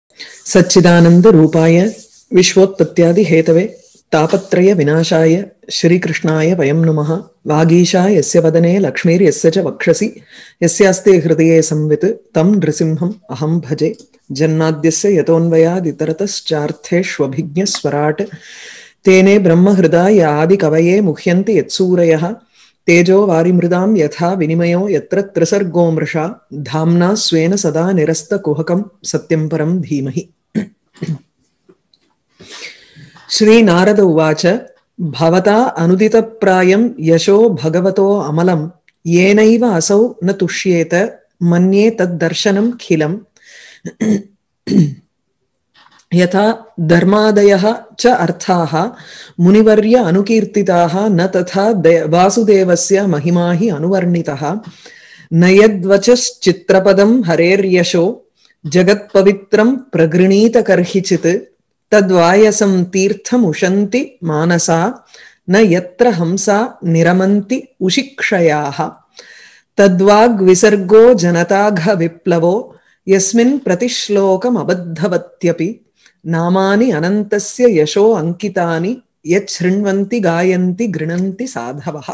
सच्चिदानंद रूपाय विश्वोत्पत्त्यादि Hathaway तापत्रय विनाशाय श्रीकृष्णाय वयं नुमः वागीशा यस्य वदने लक्ष्मीर्यस्य च वक्षसि यस्यास्ते हृदये संवित् तं नृसिंहम् अहं भजे जन्माद्यस्य यतोऽन्वयादितरतश्चार्थेष्वभिज्ञस्वराट् तेने ब्रह्महृदाय आदिकवये मुह्यन्ति यत्सूरयः तेजो वारिमृदां यथा विनिमयो यत्र त्रिसर्गो मृषा धाम्ना स्वेन सदा निरस्तकुहकं सत्यं परं धीमहि श्रीनारद उवाच भवता अनुदितप्रायं यशो भगवतो अमलं येनैव असौ न तुष्येत मन्ये तद्दर्शनं खिलम् यथा धर्मादयः च अर्थाः मुनिवर्य अनुकीर्तिताः न तथा वासुदेवस्य महिमा हि अनुवर्णितः न यद्वचश्चित्रपदं हरेर्यशो जगत्पवित्रं प्रगृणीत कर्हिचित् तद्वायसं तीर्थमुशन्ति मानसा न यत्र हंसा निरमन्ति उशिक्षयाः तद्वाग्विसर्गो जनताघविप्लवो यस्मिन् प्रतिश्लोकमबद्धवत्यपि நாமானி அனந்தஸ்ய யசோ அங்கிதானி யச் ஸ்ருண்வந்தி காயந்தி கிருணந்தி சாதவா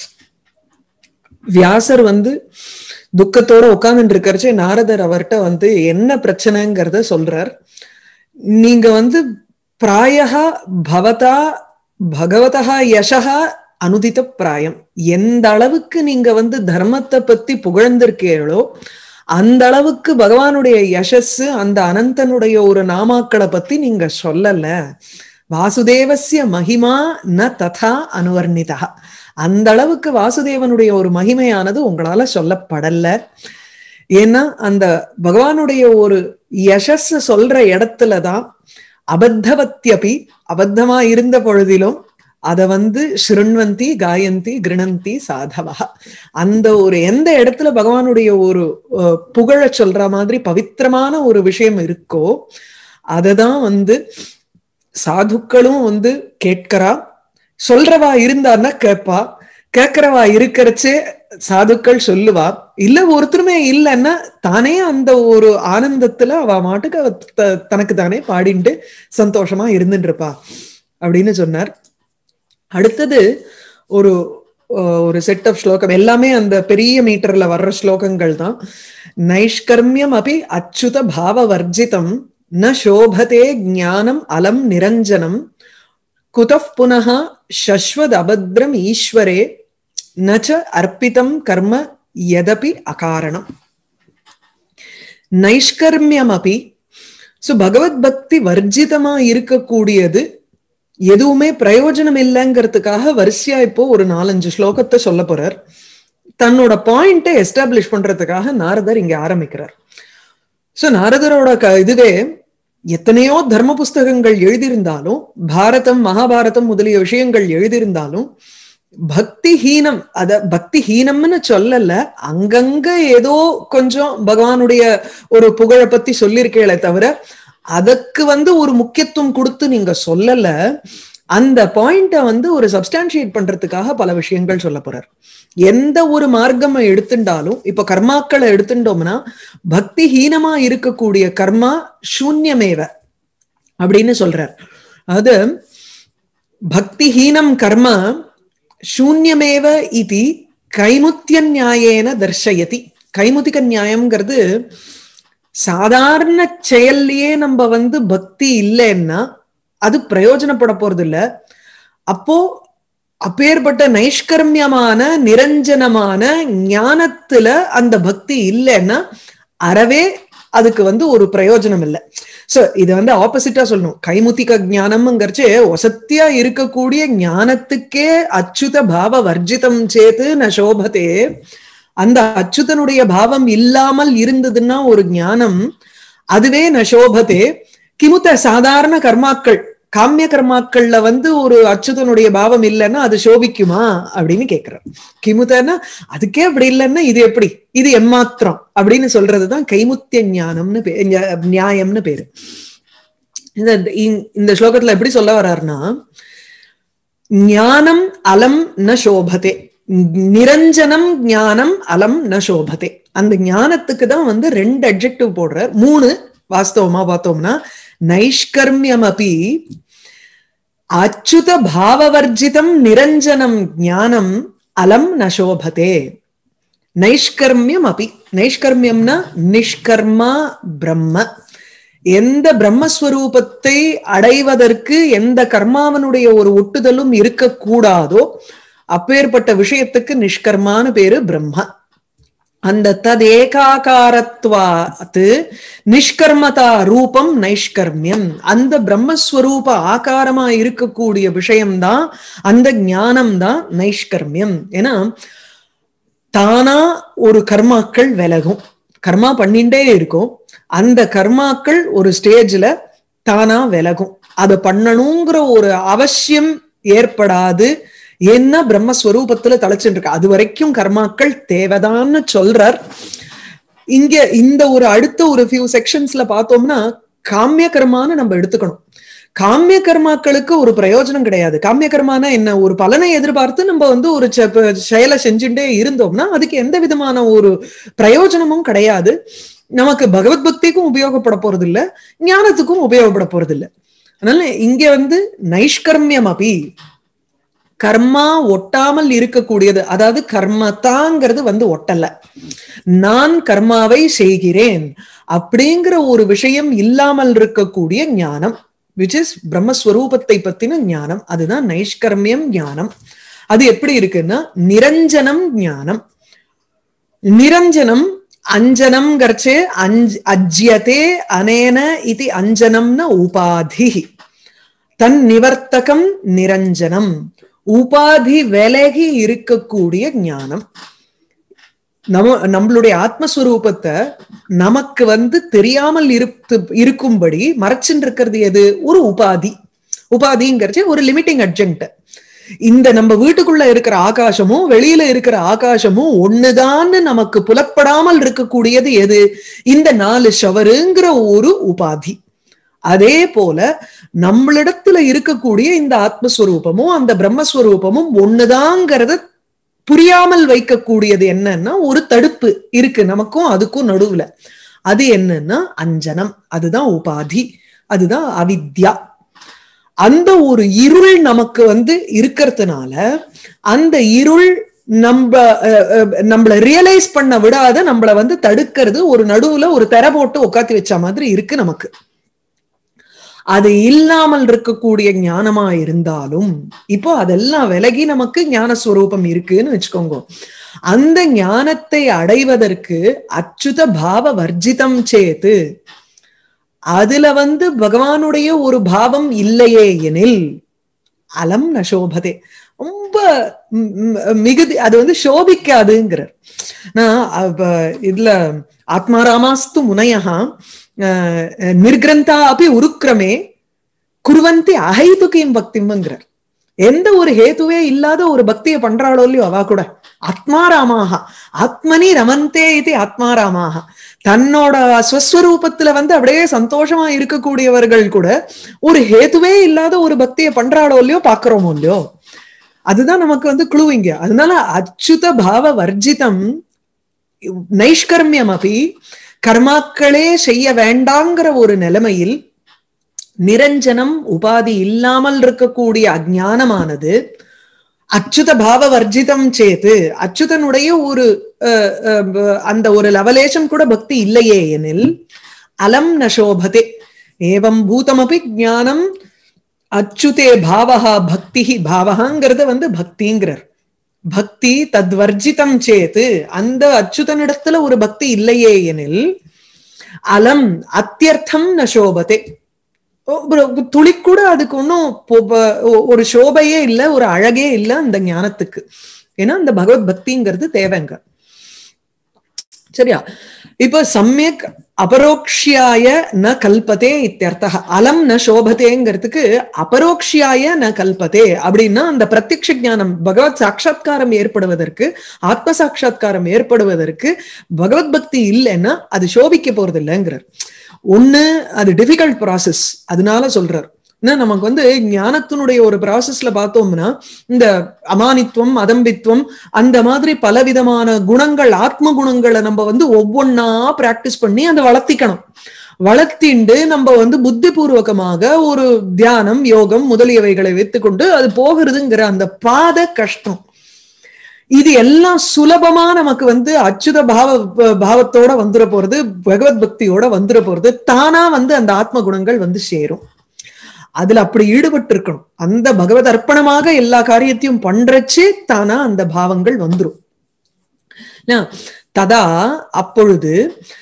வியாசர் வந்து துக்கத்தோட உட்கார்ந்துட்டு இருக்கிறச்சே நாரதர் அவர்கிட்ட வந்து என்ன பிரச்சனைங்கிறத சொல்றார் நீங்க வந்து பிராயகா பவதா பகவதா யசகா அனுதித்த பிராயம் எந்த அளவுக்கு நீங்க வந்து தர்மத்தை பத்தி புகழ்ந்திருக்கீங்களோ அந்த அளவுக்கு பகவானுடைய யசஸ் அந்த அனந்தனுடைய ஒரு நாமாக்களை பத்தி நீங்க சொல்லல வாசுதேவசிய மகிமா ந ததா அனுவர்ணிதா அந்த அளவுக்கு வாசுதேவனுடைய ஒரு மகிமையானது உங்களால சொல்லப்படல ஏன்னா அந்த பகவானுடைய ஒரு யசஸ் சொல்ற இடத்துலதான் அபத்தவத்தியபி அபத்தமா இருந்த பொழுதிலும் அத வந்து ஸ்ருண்வந்தி காயந்தி கிருணந்தி சாதவா அந்த ஒரு எந்த இடத்துல பகவானுடைய ஒரு புகழ சொல்ற மாதிரி பவித்திரமான ஒரு விஷயம் இருக்கோ அததான் வந்து சாதுக்களும் வந்து கேட்கிறா சொல்றவா இருந்தான்னா கேட்பா கேட்கிறவா இருக்கிறச்சே சாதுக்கள் சொல்லுவா இல்ல ஒருத்தருமே இல்லைன்னா தானே அந்த ஒரு ஆனந்தத்துல அவ மாட்டுக்கு அவ தனக்கு தானே பாடிட்டு சந்தோஷமா இருந்துட்டு இருப்பா அப்படின்னு சொன்னார் அடுத்தது ஒரு ஒரு செட் ஆஃப் ஸ்லோகம் எல்லாமே அந்த பெரிய மீட்டர்ல வர்ற ஸ்லோகங்கள் தான் நைஷ்கர்மியம் அப்படி அச்சுத பாவ வர்ஜிதம் ந சோபதே ஞானம் அலம் நிரஞ்சனம் குதப் புனः சஸ்வத் அபத்ரம் ஈஸ்வரே நச்ச அர்ப்பிதம் கர்ம எதபி அகாரணம் நைஷ்கர்மியம் அப்படி சோ பகவத் பக்தி வர்ஜிதமா இருக்கக்கூடியது எதுவுமே பிரயோஜனம் இல்லைங்கிறதுக்காக வரிசையா இப்போ ஒரு நாலஞ்சு ஸ்லோகத்தை சொல்ல போறார் தன்னோட பாயிண்டை எஸ்டாப்ளிஷ் பண்றதுக்காக நாரதர் இங்க ஆரம்பிக்கிறார் சோ நாரதரோட க இதுவே எத்தனையோ தர்ம புஸ்தகங்கள் எழுதியிருந்தாலும் பாரதம் மகாபாரதம் முதலிய விஷயங்கள் எழுதியிருந்தாலும் பக்தி ஹீனம் அத பக்தி ஹீனம்னு சொல்லல அங்கங்க ஏதோ கொஞ்சம் பகவானுடைய ஒரு புகழை பத்தி சொல்லியிருக்கேளே தவிர அதுக்கு வந்து ஒரு முக்கியத்துவம் கொடுத்து நீங்க சொல்லல அந்த பாயிண்ட வந்து ஒரு சப்ஸ்டான்சியேட் பண்றதுக்காக பல விஷயங்கள் சொல்ல போறார் எந்த ஒரு மார்க்கம் எடுத்துட்டாலும் இப்ப கர்மாக்களை எடுத்துட்டோம்னா பக்தி ஹீனமா இருக்கக்கூடிய கர்மா சூன்யமேவ அப்படின்னு சொல்றார் அது பக்தி ஹீனம் கர்மா சூன்யமேவ இது கைமுத்திய நியாயேன தர்ஷயதி கைமுத்திக நியாயம்ங்கிறது சாதாரண செயல்லையே நம்ம வந்து பக்தி இல்லைன்னா அது பிரயோஜனப்பட போறது இல்ல அப்போ அப்பேற்பட்ட நைஷ்கர்மியமான நிரஞ்சனமான ஞானத்துல அந்த பக்தி இல்லைன்னா அறவே அதுக்கு வந்து ஒரு பிரயோஜனம் இல்லை சோ இது வந்து ஆப்போசிட்டா சொல்லணும் கைமுத்திக ஞானம்ங்கிறச்சு ஒசத்தியா இருக்கக்கூடிய ஞானத்துக்கே அச்சுத பாவ வர்ஜிதம் சேத்து ந சோபத்தே அந்த அச்சுதனுடைய பாவம் இல்லாமல் இருந்ததுன்னா ஒரு ஞானம் அதுவே நசோபதே கிமுத்த சாதாரண கர்மாக்கள் காமிய கர்மாக்கள்ல வந்து ஒரு அச்சுதனுடைய பாவம் இல்லைன்னா அது சோபிக்குமா அப்படின்னு கேக்குறார் கிமுத்தன்னா அதுக்கே அப்படி இல்லைன்னா இது எப்படி இது எம்மாத்திரம் அப்படின்னு சொல்றதுதான் கைமுத்திய ஞானம்னு நியாயம்னு பேரு இந்த இந்த ஸ்லோகத்துல எப்படி சொல்ல வர்றாருன்னா ஞானம் அலம் ந சோபதே நிரஞ்சனம் ஞானம் அலம் ந சோபதே அந்த ஞானத்துக்கு தான் வந்து ரெண்டு அப்ஜெக்டிவ் போடுறார் மூணு வாஸ்தவமா பார்த்தோம்னா நைஷ்கர்மியம் அப்பி அச்சுத பாவவர்ஜிதம் நிரஞ்சனம் ஞானம் அலம் நசோபதே நைஷ்கர்மியம் அப்பி நைஷ்கர்மியம்னா நிஷ்கர்மா பிரம்ம எந்த பிரம்மஸ்வரூபத்தை அடைவதற்கு எந்த கர்மாவனுடைய ஒரு ஒட்டுதலும் இருக்கக்கூடாதோ அப்பேற்பட்ட விஷயத்துக்கு நிஷ்கர்மான்னு பேரு பிரம்ம அந்த ததேகாகாரத்வாத்து நிஷ்கர்மதா ரூபம் நைஷ்கர்மியம் அந்த பிரம்மஸ்வரூப ஆகாரமா இருக்கக்கூடிய விஷயம்தான் அந்த ஞானம் தான் நைஷ்கர்மியம் ஏன்னா தானா ஒரு கர்மாக்கள் விலகும் கர்மா பண்ணிட்டே இருக்கும் அந்த கர்மாக்கள் ஒரு ஸ்டேஜ்ல தானா விலகும் அதை பண்ணணுங்கிற ஒரு அவசியம் ஏற்படாது என்ன பிரம்மஸ்வரூபத்துல தலைச்சுட்டு இருக்கு அது வரைக்கும் கர்மாக்கள் தேவைதான்னு சொல்றார் இங்க இந்த ஒரு அடுத்த ஒரு ஃபியூ செக்ஷன்ஸ்ல பார்த்தோம்னா காமிய கர்மான்னு நம்ம எடுத்துக்கணும் காமிய கர்மாக்களுக்கு ஒரு பிரயோஜனம் கிடையாது காமிய கர்மானா என்ன ஒரு பலனை எதிர்பார்த்து நம்ம வந்து ஒரு செயலை செஞ்சுட்டே இருந்தோம்னா அதுக்கு எந்த விதமான ஒரு பிரயோஜனமும் கிடையாது நமக்கு பகவத் பக்திக்கும் உபயோகப்பட போறது இல்ல ஞானத்துக்கும் உபயோகப்பட போறது இல்ல அதனால இங்க வந்து நைஷ்கர்மியம் அபி கர்மா ஒட்டாமல் இருக்கக்கூடியது அதாவது கர்மத்தாங்கிறது வந்து ஒட்டல நான் கர்மாவை செய்கிறேன் அப்படிங்கிற ஒரு விஷயம் இல்லாமல் இருக்கக்கூடிய ஞானம் விச் இஸ் பிரம்மஸ்வரூபத்தை பத்தின ஞானம் அதுதான் நைஷ்கர்மியம் ஞானம் அது எப்படி இருக்குன்னா நிரஞ்சனம் ஞானம் நிரஞ்சனம் அஞ்சனம் கர்ச்சே அஞ்ச் அஜ்யதே அனேன இது அஞ்சனம்ன உபாதி தன் நிவர்த்தகம் நிரஞ்சனம் உபாதி விலகி இருக்கக்கூடிய ஞானம் நம்ம நம்மளுடைய ஆத்மஸ்வரூபத்தை நமக்கு வந்து தெரியாமல் இருக்கு இருக்கும்படி மறைச்சுட்டு இருக்கிறது எது ஒரு உபாதி உபாதிங்கிறச்சு ஒரு லிமிட்டிங் அட்ஜெக்ட் இந்த நம்ம வீட்டுக்குள்ள இருக்கிற ஆகாசமும் வெளியில இருக்கிற ஆகாசமும் ஒண்ணுதான்னு நமக்கு புலப்படாமல் இருக்கக்கூடியது எது இந்த நாலு ஷவருங்கிற ஒரு உபாதி அதே போல நம்மளிடத்துல இருக்கக்கூடிய இந்த ஆத்மஸ்வரூபமும் அந்த பிரம்மஸ்வரூபமும் ஒண்ணுதாங்கிறத புரியாமல் வைக்கக்கூடியது என்னன்னா ஒரு தடுப்பு இருக்கு நமக்கும் அதுக்கும் நடுவுல அது என்னன்னா அஞ்சனம் அதுதான் உபாதி அதுதான் அவித்யா அந்த ஒரு இருள் நமக்கு வந்து இருக்கிறதுனால அந்த இருள் நம்ம நம்மள ரியலைஸ் பண்ண விடாத நம்மள வந்து தடுக்கிறது ஒரு நடுவுல ஒரு தெர போட்டு உட்காத்தி வச்ச மாதிரி இருக்கு நமக்கு அது இல்லாமல் இருக்கக்கூடிய ஞானமா இருந்தாலும் இப்போ அதெல்லாம் விலகி நமக்கு ஞானஸ்வரூபம் இருக்குன்னு வச்சுக்கோங்க அந்த ஞானத்தை அடைவதற்கு அச்சுத பாவ வர்ஜிதம் சேத்து அதுல வந்து பகவானுடைய ஒரு பாவம் இல்லையே எனில் அலம் நசோபதே ரொம்ப மிகுதி அது வந்து சோபிக்காதுங்கிறார் நான் இதுல ஆத்மாராமாஸ்து முனையா நிர்கிரந்தா அப்படி உருக்கிரமே குருவந்தி அகைதுக்கியும் பக்திம்ங்கிறார் எந்த ஒரு ஹேத்துவே இல்லாத ஒரு பக்தியை பண்றாளோ இல்லையோ அவா கூட ஆத்மாராமாக ஆத்மனி ரமந்தே இது ஆத்மாராமாக தன்னோட ஸ்வஸ்வரூபத்துல வந்து அப்படியே சந்தோஷமா இருக்கக்கூடியவர்கள் கூட ஒரு ஹேத்துவே இல்லாத ஒரு பக்தியை பண்றாளோ இல்லையோ பாக்குறோமோ இல்லையோ அதுதான் நமக்கு வந்து குழுவிங்க அதனால அச்சுத பாவ வர்ஜிதம் நைஷ்கர்மியம் அப்படி கர்மாக்களே செய்ய வேண்டாங்கிற ஒரு நிலைமையில் நிரஞ்சனம் உபாதி இல்லாமல் இருக்கக்கூடிய அஜானமானது அச்சுத பாவ வர்ஜிதம் சேத்து அச்சுதனுடைய ஒரு அந்த ஒரு லவலேஷம் கூட பக்தி இல்லையே எனில் அலம் நசோபதே ஏவம் பூதமபி ஜானம் அச்சுதே பாவகா பக்தி பாவகாங்கிறத வந்து பக்திங்கிறார் பக்தி தத்வர்ஜிதம் சேத்து அந்த அச்சுதனிடத்துல ஒரு பக்தி இல்லையே எனில் அலம் அத்தியர்த்தம் ந சோபதே துளி கூட அதுக்கு ஒன்றும் ஒரு சோபையே இல்லை ஒரு அழகே இல்லை அந்த ஞானத்துக்கு ஏன்னா அந்த பகவத் பக்திங்கிறது தேவைங்க சரியா இப்ப சமயக் அபரோக்ஷியாய ந கல்பதே இத்தியர்த்தக அலம் ந சோபதேங்கிறதுக்கு அபரோக்ஷியாய ந கல்பதே அப்படின்னா அந்த பிரத்யக்ஷ ஜானம் பகவத் சாட்சா்காரம் ஏற்படுவதற்கு ஆத்ம சாட்சா்காரம் ஏற்படுவதற்கு பகவத் பக்தி இல்லைன்னா அது சோபிக்க போறது இல்லைங்கிறார் ஒண்ணு அது டிஃபிகல்ட் ப்ராசஸ் அதனால சொல்றார் நமக்கு வந்து ஞானத்தினுடைய ஒரு ப்ராசஸ்ல பார்த்தோம்னா இந்த அமானித்துவம் அதம்பித்துவம் அந்த மாதிரி பலவிதமான குணங்கள் ஆத்ம குணங்களை நம்ம வந்து ஒவ்வொன்னா பிராக்டிஸ் பண்ணி அதை வளர்த்திக்கணும் வளர்த்திண்டு நம்ம வந்து புத்தி பூர்வகமாக ஒரு தியானம் யோகம் முதலியவைகளை வைத்துக்கொண்டு அது போகிறதுங்கிற அந்த பாத கஷ்டம் இது எல்லாம் சுலபமா நமக்கு வந்து அச்சுத பாவ பாவத்தோட வந்துட போறது பகவத் பக்தியோட வந்துட போறது தானா வந்து அந்த ஆத்ம குணங்கள் வந்து சேரும் அதுல அப்படி ஈடுபட்டு இருக்கணும் அந்த பகவத் அர்ப்பணமாக எல்லா காரியத்தையும் பண்றச்சு தானா அந்த பாவங்கள் வந்துரும் ததா அப்பொழுது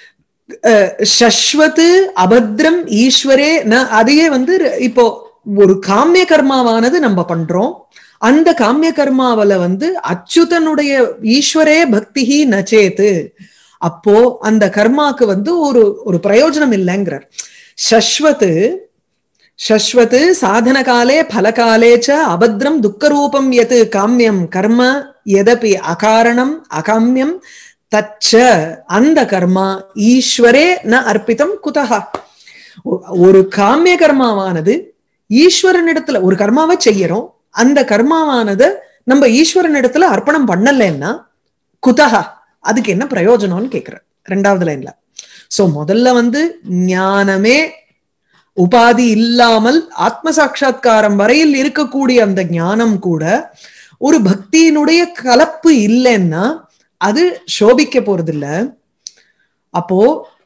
சஸ்வத்து அபத்ரம் ஈஸ்வரே ந அதையே வந்து இப்போ ஒரு காமிய கர்மாவானது நம்ம பண்றோம் அந்த காமிய கர்மாவில வந்து அச்சுதனுடைய ஈஸ்வரே பக்திஹி நச்சேத்து அப்போ அந்த கர்மாக்கு வந்து ஒரு ஒரு பிரயோஜனம் இல்லைங்கிறார் சஸ்வத்து சஸ்வத் சாதன காலே பலகாலே ச அபத்ரம் துக்கரூபம் எது காமியம் கர்ம எதபி அகாரணம் அகாமியம் தச்ச அந்த கர்மா ஈஸ்வரே ந அர்ப்பிதம் குதகா ஒரு காமிய கர்மாவானது ஈஸ்வரனிடத்துல ஒரு கர்மாவை செய்யறோம் அந்த கர்மாவானது நம்ம ஈஸ்வரனிடத்துல அர்ப்பணம் பண்ணலன்னா குதகா அதுக்கு என்ன பிரயோஜனம்னு கேக்குற ரெண்டாவது லைன்ல சோ முதல்ல வந்து ஞானமே உபாதி இல்லாமல் ஆத்ம சாட்சா்காரம் வரையில் இருக்கக்கூடிய அந்த ஞானம் கூட ஒரு பக்தியினுடைய கலப்பு இல்லைன்னா அது சோபிக்க போறது இல்ல அப்போ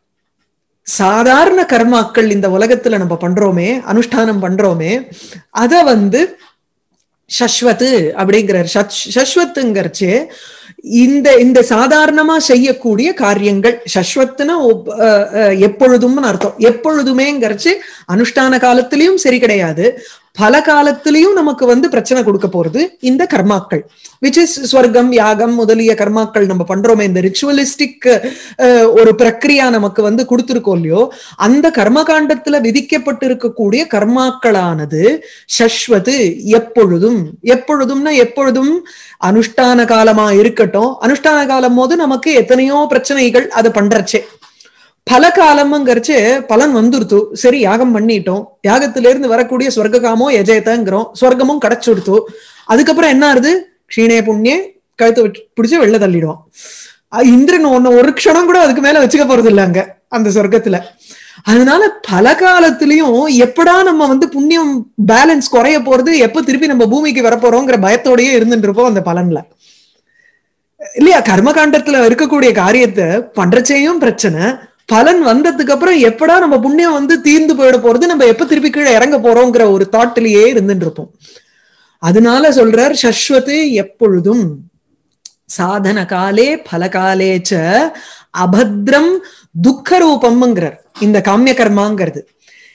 சாதாரண கர்மாக்கள் இந்த உலகத்துல நம்ம பண்றோமே அனுஷ்டானம் பண்றோமே அத வந்து சஸ்வத்து அப்படிங்கிறார் சஸ்வத்துங்கிறச்சு இந்த இந்த சாதாரணமா செய்யக்கூடிய காரியங்கள் சஸ்வத்துனா எப்பொழுதும்னு அர்த்தம் எப்பொழுதுமேங்கிறச்சு அனுஷ்டான காலத்திலயும் சரி கிடையாது பல காலத்திலையும் நமக்கு வந்து பிரச்சனை கொடுக்க போறது இந்த கர்மாக்கள் விச் இஸ் ஸ்வர்க்கம் யாகம் முதலிய கர்மாக்கள் நம்ம பண்றோமே இந்த ரிச்சுவலிஸ்டிக் ஒரு பிரக்ரியா நமக்கு வந்து கொடுத்துருக்கோம் இல்லையோ அந்த கர்மகாண்டத்துல விதிக்கப்பட்டு இருக்கக்கூடிய கர்மாக்களானது சஸ்வத்து எப்பொழுதும் எப்பொழுதும்னா எப்பொழுதும் அனுஷ்டான காலமா இருக்கட்டும் அனுஷ்டான காலம் போது நமக்கு எத்தனையோ பிரச்சனைகள் அது பண்றச்சே பல காலம்ங்கிறச்சு பலன் வந்துருத்து சரி யாகம் பண்ணிட்டோம் யாகத்துல இருந்து வரக்கூடிய சொர்க்ககாமோ எஜயத்தங்கிறோம் சொர்க்கமும் கிடைச்சுடுத்து அதுக்கப்புறம் என்ன ஆறுது க்ஷீணே புண்ணிய கழுத்து பிடிச்சு வெளில தள்ளிடுவோம் இந்திரன் ஒன்னு ஒரு க்ஷணம் கூட அதுக்கு மேல வச்சுக்க போறது இல்ல அங்க அந்த சொர்க்கத்துல அதனால பல காலத்திலயும் எப்படா நம்ம வந்து புண்ணியம் பேலன்ஸ் குறைய போறது எப்ப திருப்பி நம்ம பூமிக்கு வரப்போறோங்கிற பயத்தோடயே இருந்துட்டு இருப்போம் அந்த பலன்ல இல்லையா கர்மகாண்டத்துல இருக்கக்கூடிய காரியத்தை பண்றச்சையும் பிரச்சனை பலன் வந்ததுக்கு அப்புறம் எப்படா நம்ம புண்ணியம் வந்து தீர்ந்து போயிட போறது நம்ம எப்ப திருப்பி கீழே இறங்க போறோங்கிற ஒரு தாட்டிலேயே இருந்துட்டு இருப்போம் அதனால சொல்றார் சஸ்வத்து எப்பொழுதும் சாதன காலே பலகாலேச்ச அபத்ரம் துக்க ரூபம்ங்கிறார் இந்த காமிய கர்மாங்கிறது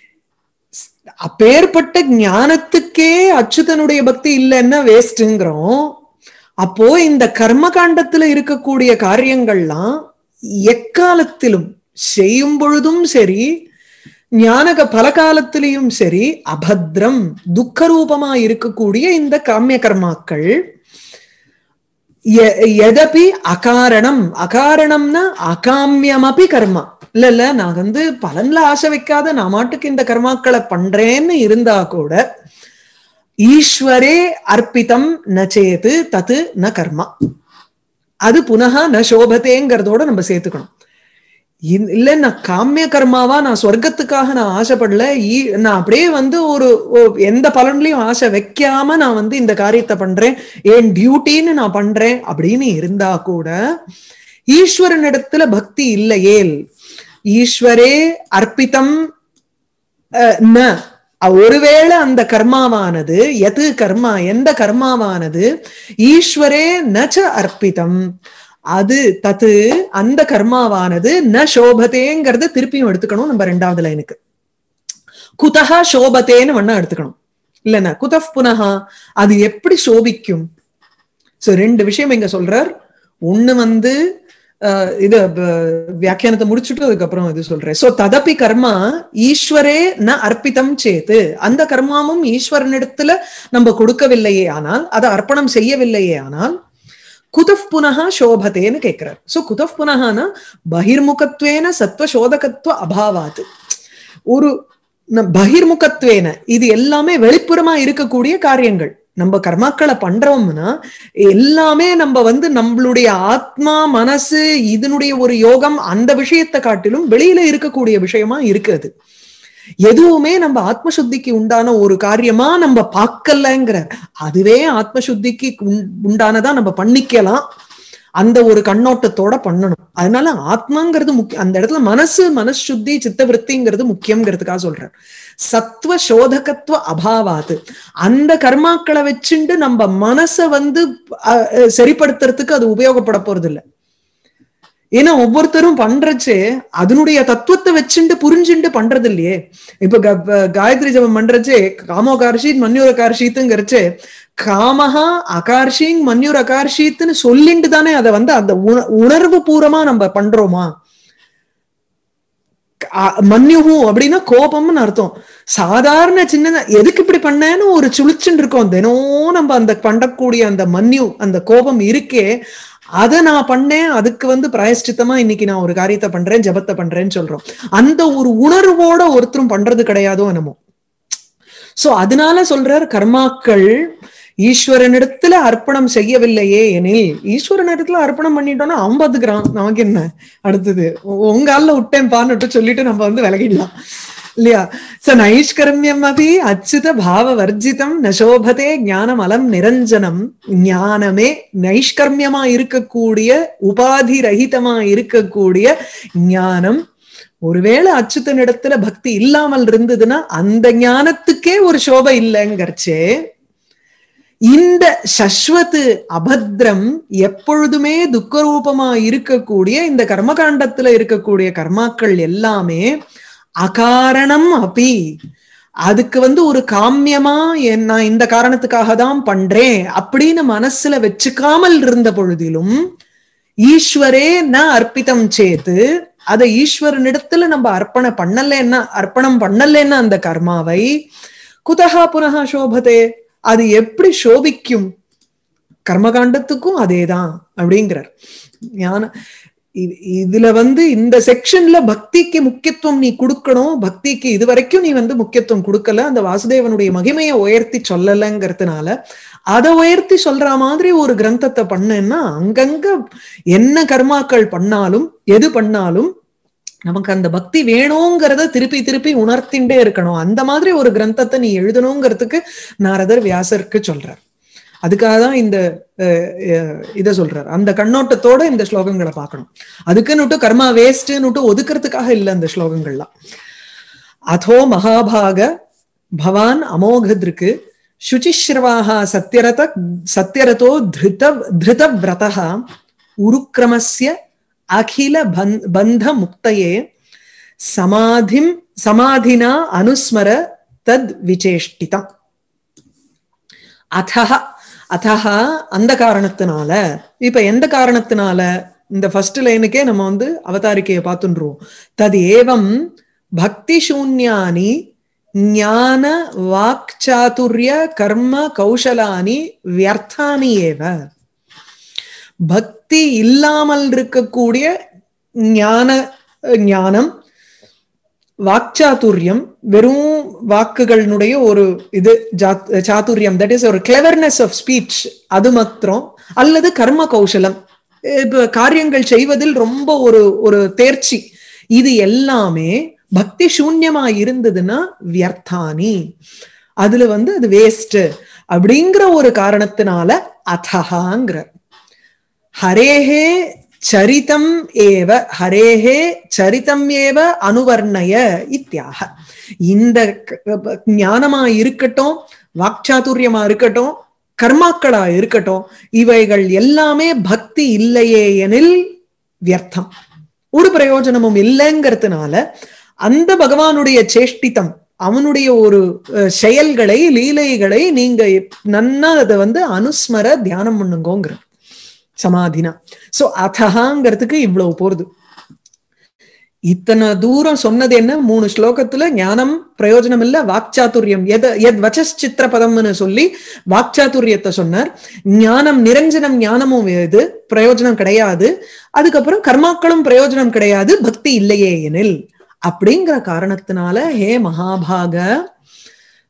அப்பேற்பட்ட ஞானத்துக்கே அச்சுதனுடைய பக்தி இல்லைன்னா வேஸ்ட்ங்கிறோம் அப்போ இந்த கர்ம காண்டத்துல இருக்கக்கூடிய காரியங்கள்லாம் எக்காலத்திலும் செய்யும் பொழுதும் சரி ஞானக பல காலத்திலையும் சரி அபத்ரம் துக்க ரூபமா இருக்கக்கூடிய இந்த காமிய கர்மாக்கள் எதபி அகாரணம் அகாரணம்னா அகாமியமபி கர்மா இல்ல இல்ல நான் வந்து பலன்ல ஆசை வைக்காத நான் மாட்டுக்கு இந்த கர்மாக்களை பண்றேன்னு இருந்தா கூட ஈஸ்வரே அர்ப்பிதம் நச்சேது தத்து ந கர்மா அது புனகா ந சோபத்தேங்கிறதோட நம்ம சேர்த்துக்கணும் இல்ல நான் காமிய கர்மாவா நான் சொர்க்கத்துக்காக நான் ஆசைப்படல நான் அப்படியே வந்து ஒரு எந்த பலன்லயும் ஆசை வைக்காம நான் வந்து இந்த காரியத்தை பண்றேன் என் டியூட்டின்னு நான் பண்றேன் அப்படின்னு இருந்தா கூட ஈஸ்வரனிடத்துல பக்தி இல்லையேல் ஈஸ்வரே அர்ப்பிதம் ந ஒருவேளை அந்த கர்மாவானது எது கர்மா எந்த கர்மாவானது ஈஸ்வரே நச்ச அர்ப்பிதம் அது தத்து அந்த கர்மாவானது ந சோபத்தேங்கிறத திருப்பியும் எடுத்துக்கணும் நம்ம ரெண்டாவது லைனுக்கு குதகா சோபத்தேன்னு வேணா எடுத்துக்கணும் இல்லைன்னா குதப் புனகா அது எப்படி சோபிக்கும் சோ ரெண்டு விஷயம் இங்க சொல்றார் ஒண்ணு வந்து இது வியாக்கியானத்தை முடிச்சுட்டு அதுக்கப்புறம் இது சொல்றேன் சோ ததப்பி கர்மா ஈஸ்வரே ந அர்ப்பிதம் சேத்து அந்த கர்மாவும் ஈஸ்வரனிடத்துல நம்ம கொடுக்கவில்லையே ஆனால் அதை அர்ப்பணம் செய்யவில்லையே ஆனால் குதப் புனகா சோபத்தேன்னு கேட்கிறார் சோ குதப் புனகானா பகிர்முகத்வேன சத்வசோதகத்துவ அபாவாத்து ஒரு பகிர்முகத்வேன இது எல்லாமே வெளிப்புறமா இருக்கக்கூடிய காரியங்கள் நம்ம கர்மாக்களை பண்றோம்னா எல்லாமே நம்ம வந்து நம்மளுடைய ஆத்மா மனசு இதனுடைய ஒரு யோகம் அந்த விஷயத்தை காட்டிலும் வெளியில இருக்கக்கூடிய விஷயமா இருக்கிறது எதுவுமே நம்ம ஆத்மசுத்திக்கு உண்டான ஒரு காரியமா நம்ம பார்க்கலங்கிற அதுவே ஆத்மசுத்திக்கு உண்டானதா நம்ம பண்ணிக்கலாம் அந்த ஒரு கண்ணோட்டத்தோட பண்ணணும் அதனால ஆத்மாங்கிறது முக்கியம் அந்த இடத்துல மனசு மனசுத்தி சித்தவருத்திங்கிறது முக்கியங்கிறதுக்காக சொல்றேன் சத்துவ சோதகத்துவ அபாவாது அந்த கர்மாக்களை வச்சுண்டு நம்ம மனசை வந்து சரிப்படுத்துறதுக்கு அது உபயோகப்பட போறது இல்லை ஏன்னா ஒவ்வொருத்தரும் பண்றச்சு அதனுடைய தத்துவத்தை வச்சுட்டு புரிஞ்சுட்டு பண்றது இல்லையே இப்ப காயத்ரி ஜபம் பண்றச்சு காமோ கார்ஷீத் மன்யூர கார்ஷீத்துங்கிறச்சு காமஹா அகார்ஷிங் மன்யூர் அகார்ஷித்துன்னு சொல்லிட்டு தானே அதை வந்து அந்த உணர்வு பூர்வமா நம்ம பண்றோமா மன்யுஹு அப்படின்னா கோபம்னு அர்த்தம் சாதாரண சின்ன எதுக்கு இப்படி பண்ணேன்னு ஒரு சுழிச்சுன்னு இருக்கோம் தினம் நம்ம அந்த பண்ணக்கூடிய அந்த மன்யு அந்த கோபம் இருக்கே அதை நான் பண்ணேன் அதுக்கு வந்து பிராயஷ்டித்தமா இன்னைக்கு நான் ஒரு காரியத்தை பண்றேன் ஜபத்தை பண்றேன்னு சொல்றோம் அந்த ஒரு உணர்வோட ஒருத்தரும் பண்றது கிடையாதோ என்னமோ சோ அதனால சொல்றார் கர்மாக்கள் ஈஸ்வரனிடத்துல அர்ப்பணம் செய்யவில்லையே எனில் ஈஸ்வரனிடத்துல அர்ப்பணம் பண்ணிட்டோம்னா அவன் பாத்துக்கிறான் நமக்கு என்ன அடுத்தது உங்க ஆள்ல விட்டேன் பான்னுட்டு சொல்லிட்டு நம்ம வந்து விலகிடலாம் இல்லையா ச நைஷ்கர்மியம் அபி அச்சுத பாவ வர்ஜிதம் நசோபதே ஞானம் அலம் நிரஞ்சனம் ஞானமே நைஷ்கர்மியமா இருக்கக்கூடிய உபாதி ரஹிதமா இருக்கக்கூடிய ஞானம் ஒருவேளை அச்சுத்தனிடத்துல பக்தி இல்லாமல் இருந்ததுன்னா அந்த ஞானத்துக்கே ஒரு சோபை இல்லைங்கிறச்சே இந்த சஸ்வத்து அபத்ரம் எப்பொழுதுமே துக்கரூபமா இருக்கக்கூடிய இந்த கர்மகாண்டத்துல இருக்கக்கூடிய கர்மாக்கள் எல்லாமே அகாரணம் அப்பி அதுக்கு வந்து ஒரு காமியமா நான் இந்த காரணத்துக்காக தான் பண்றேன் அப்படின்னு மனசுல வச்சுக்காமல் இருந்த பொழுதிலும் ஈஸ்வரே ந அர்ப்பிதம் சேத்து அதை ஈஸ்வரனிடத்துல நம்ம அர்ப்பண பண்ணலன்னா அர்ப்பணம் பண்ணலன்னா அந்த கர்மாவை குதகா புனகா சோபதே அது எப்படி சோபிக்கும் கர்மகாண்டத்துக்கும் அதேதான் அப்படிங்கிறார் ஞான இதுல வந்து இந்த செக்ஷன்ல பக்திக்கு முக்கியத்துவம் நீ கொடுக்கணும் பக்திக்கு இது வரைக்கும் நீ வந்து முக்கியத்துவம் கொடுக்கல அந்த வாசுதேவனுடைய மகிமையை உயர்த்தி சொல்லலைங்கிறதுனால அதை உயர்த்தி சொல்ற மாதிரி ஒரு கிரந்தத்தை பண்ணேன்னா அங்கங்க என்ன கர்மாக்கள் பண்ணாலும் எது பண்ணாலும் நமக்கு அந்த பக்தி வேணுங்கிறத திருப்பி திருப்பி உணர்த்திண்டே இருக்கணும் அந்த மாதிரி ஒரு கிரந்தத்தை நீ எழுதணுங்கிறதுக்கு நாரதர் வியாசருக்கு சொல்றார் அதுக்காக தான் இந்த இதை சொல்றார் அந்த கண்ணோட்டத்தோட இந்த ஸ்லோகங்களை பார்க்கணும் அதுக்குன்னுட்டு கர்மா வேஸ்ட்னுட்டு ஒதுக்கிறதுக்காக இல்லை அந்த ஸ்லோகங்கள்லாம் அதோ மகாபாக பவான் அமோகதிருக்கு சுச்சிஸ்ரவாக சத்யரத சத்யரதோ திருத திருதவிரதா உருக்கிரமஸ்ய அகில பந்த முக்தையே சமாதிம் சமாதினா அனுஸ்மர தத் விசேஷ்டிதம் அதஹ அதஹ அந்த காரணத்தினால இப்ப எந்த காரணத்தினால இந்த ஃபர்ஸ்ட் லைனுக்கே நம்ம வந்து அவதாரிக்கையை பார்த்துருவோம் தது ஏவம் பக்தி சூன்யானி ஞான வாக்சாதுரிய கர்ம கௌசலானி வியர்த்தானி ஏவ பக்தி இல்லாமல் இருக்கக்கூடிய ஞான ஞானம் வாக்சாத்துரியம் வெறும் வாக்குகளினுடைய ஒரு இது சாத்துரியம் தட் இஸ் ஒரு கிளவர்னஸ் ஆஃப் ஸ்பீச் அது மாத்திரம் அல்லது கர்ம கௌசலம் இப்ப காரியங்கள் செய்வதில் ரொம்ப ஒரு ஒரு தேர்ச்சி இது எல்லாமே பக்தி சூன்யமா இருந்ததுன்னா வியர்த்தானி அதுல வந்து அது வேஸ்ட் அப்படிங்கிற ஒரு காரணத்தினால அதஹாங்கிற ஹரேஹே சரிதம் ஏவ ஹரேஹே சரிதம் ஏவ அனுவர்ணய இத்தியாக இந்த ஞானமா இருக்கட்டும் வாக்சாதுரியமா இருக்கட்டும் கர்மாக்களா இருக்கட்டும் இவைகள் எல்லாமே பக்தி இல்லையே எனில் வியர்த்தம் ஒரு பிரயோஜனமும் இல்லைங்கிறதுனால அந்த பகவானுடைய சேஷ்டித்தம் அவனுடைய ஒரு செயல்களை லீலைகளை நீங்க நன்னா அதை வந்து அனுஸ்மர தியானம் பண்ணுங்கோங்கிற சமாதினா சோ அதஹாங்கிறதுக்கு இவ்வளவு போறது இத்தனை தூரம் சொன்னது என்ன மூணு ஸ்லோகத்துல ஞானம் பிரயோஜனம் இல்ல வாக்சாத்துரியம் எத எத் வச்சித்திர பதம்னு சொல்லி வாக்சாத்துரியத்தை சொன்னார் ஞானம் நிரஞ்சனம் ஞானமும் இது பிரயோஜனம் கிடையாது அதுக்கப்புறம் கர்மாக்களும் பிரயோஜனம் கிடையாது பக்தி இல்லையே எனில் அப்படிங்கிற காரணத்தினால ஹே மகாபாக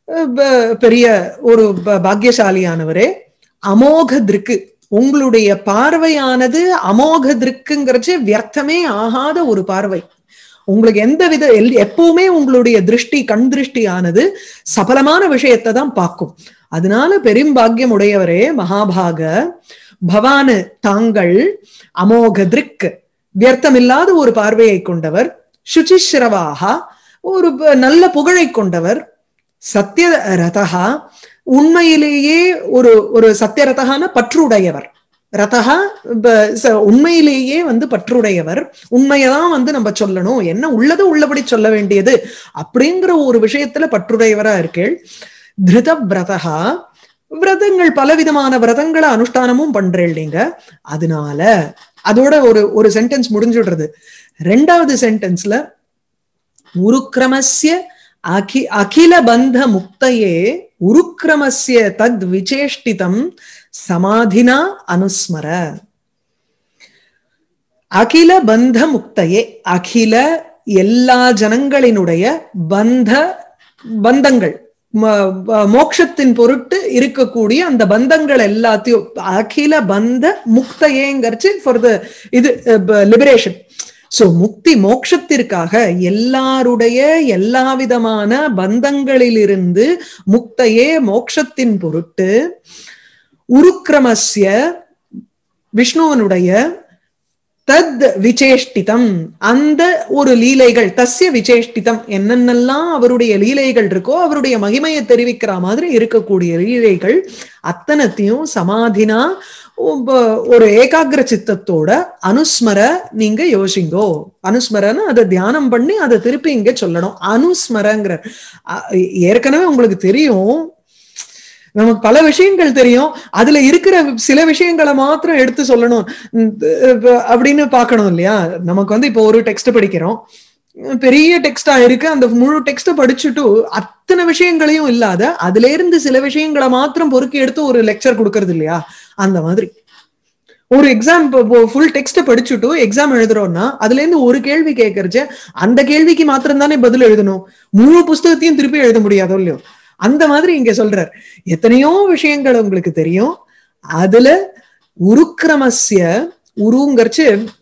அஹ், ப- பெரிய ஒரு ப- பாக்கியசாலியானவரே அமோக திருக்கு உங்களுடைய பார்வையானது அமோக திருக்குங்கிறச்சு வியர்த்தமே ஆகாத ஒரு பார்வை உங்களுக்கு எந்த வித எல்- எப்பவுமே உங்களுடைய திருஷ்டி கண் திருஷ்டியானது சபலமான விஷயத்தை தான் பார்க்கும் அதனால பெரும் பாக்கியம் உடையவரே மகாபாக பவானு தாங்கள் அமோக திருக்கு வியர்த்தமில்லாத ஒரு பார்வையை கொண்டவர் சுச்சிஸ்ரவாக ஒரு ப- நல்ல புகழை கொண்டவர் சத்திய ரதகா உண்மையிலேயே ஒரு ஒரு சத்திய ரதகான பற்றுடையவர் ரதகா ப- ச- உண்மையிலேயே வந்து பற்றுடையவர் உண்மையதான் வந்து நம்ம சொல்லணும் என்ன உள்ளது உள்ளபடி சொல்ல வேண்டியது அப்படிங்கிற ஒரு விஷயத்துல பற்றுடையவரா இருக்கேள் திருத விரதகா விரதங்கள் பலவிதமான விரதங்களை அனுஷ்டானமும் பண்றேள் நீங்க அதனால அதோட ஒரு ஒரு சென்டென்ஸ் முடிஞ்சுடுறது ரெண்டாவது சென்டென்ஸ்ல உருக்கிரமஸ்ய அகி அகில பந்த முக்தையே உருக்கிரமஸ்ய தத் விசேஷ்டிதம் சமாதினா அனுஸ்மர அகில பந்த முக்தையே அகில எல்லா ஜனங்களினுடைய பந்த பந்தங்கள் ம- ம- மோட்சத்தின் பொருட்டு இருக்கக்கூடிய அந்த பந்தங்கள் எல்லாத்தையும் அகில பந்த முக்தையேங்கிறச்சு ஃபார் த இது லிபரேஷன் சோ முக்தி மோட்சத்திற்காக எல்லாருடைய எல்லா விதமான பந்தங்களிலிருந்து முக்தையே மோட்சத்தின் பொருட்டு உருக்கிரமஸ்ய விஷ்ணுவனுடைய தத் விசேஷ்டிதம் அந்த ஒரு லீலைகள் தஸ்ய விசேஷ்டிதம் என்னென்னலாம் அவருடைய லீலைகள் இருக்கோ அவருடைய மகிமையை தெரிவிக்கிற மாதிரி இருக்கக்கூடிய லீலைகள் அத்தனத்தையும் சமாதினா ஒம்ப- ஒரு ஏகாகிர சித்தத்தோட அனுஸ்மர நீங்க யோசிங்கோ அனுஸ்மரன்னு அதை தியானம் பண்ணி அதை திருப்பி இங்க சொல்லணும் அனுஸ்மரங்கிற அ- ஏற்கனவே உங்களுக்கு தெரியும் நமக்கு பல விஷயங்கள் தெரியும் அதுல இருக்கிற சில விஷயங்களை மாத்திரம் எடுத்து சொல்லணும் உம் இப்ப அப்படின்னு பார்க்கணும் இல்லையா நமக்கு வந்து இப்போ ஒரு டெக்ஸ்ட் படிக்கிறோம் பெரிய டெக்ஸ்டா இருக்கு அந்த முழு டெக்ஸ்ட படிச்சுட்டு அத்தனை விஷயங்களையும் இல்லாத அதுல இருந்து சில விஷயங்களை மாத்திரம் பொறுக்கி எடுத்து ஒரு லெக்சர் கொடுக்கறது இல்லையா அந்த மாதிரி ஒரு எக்ஸாம் ஃபுல் டெக்ஸ்ட படிச்சுட்டு எக்ஸாம் எழுதுறோம்னா அதுல இருந்து ஒரு கேள்வி கேட்கறச்ச அந்த கேள்விக்கு மாத்திரம் தானே பதில் எழுதணும் முழு புஸ்தகத்தையும் திருப்பி எழுத முடியாதோ இல்லையோ அந்த மாதிரி இங்க சொல்றார் எத்தனையோ விஷயங்கள் உங்களுக்கு தெரியும் அதுல உருக்கிரமஸ்ய உருங்கரிச்சு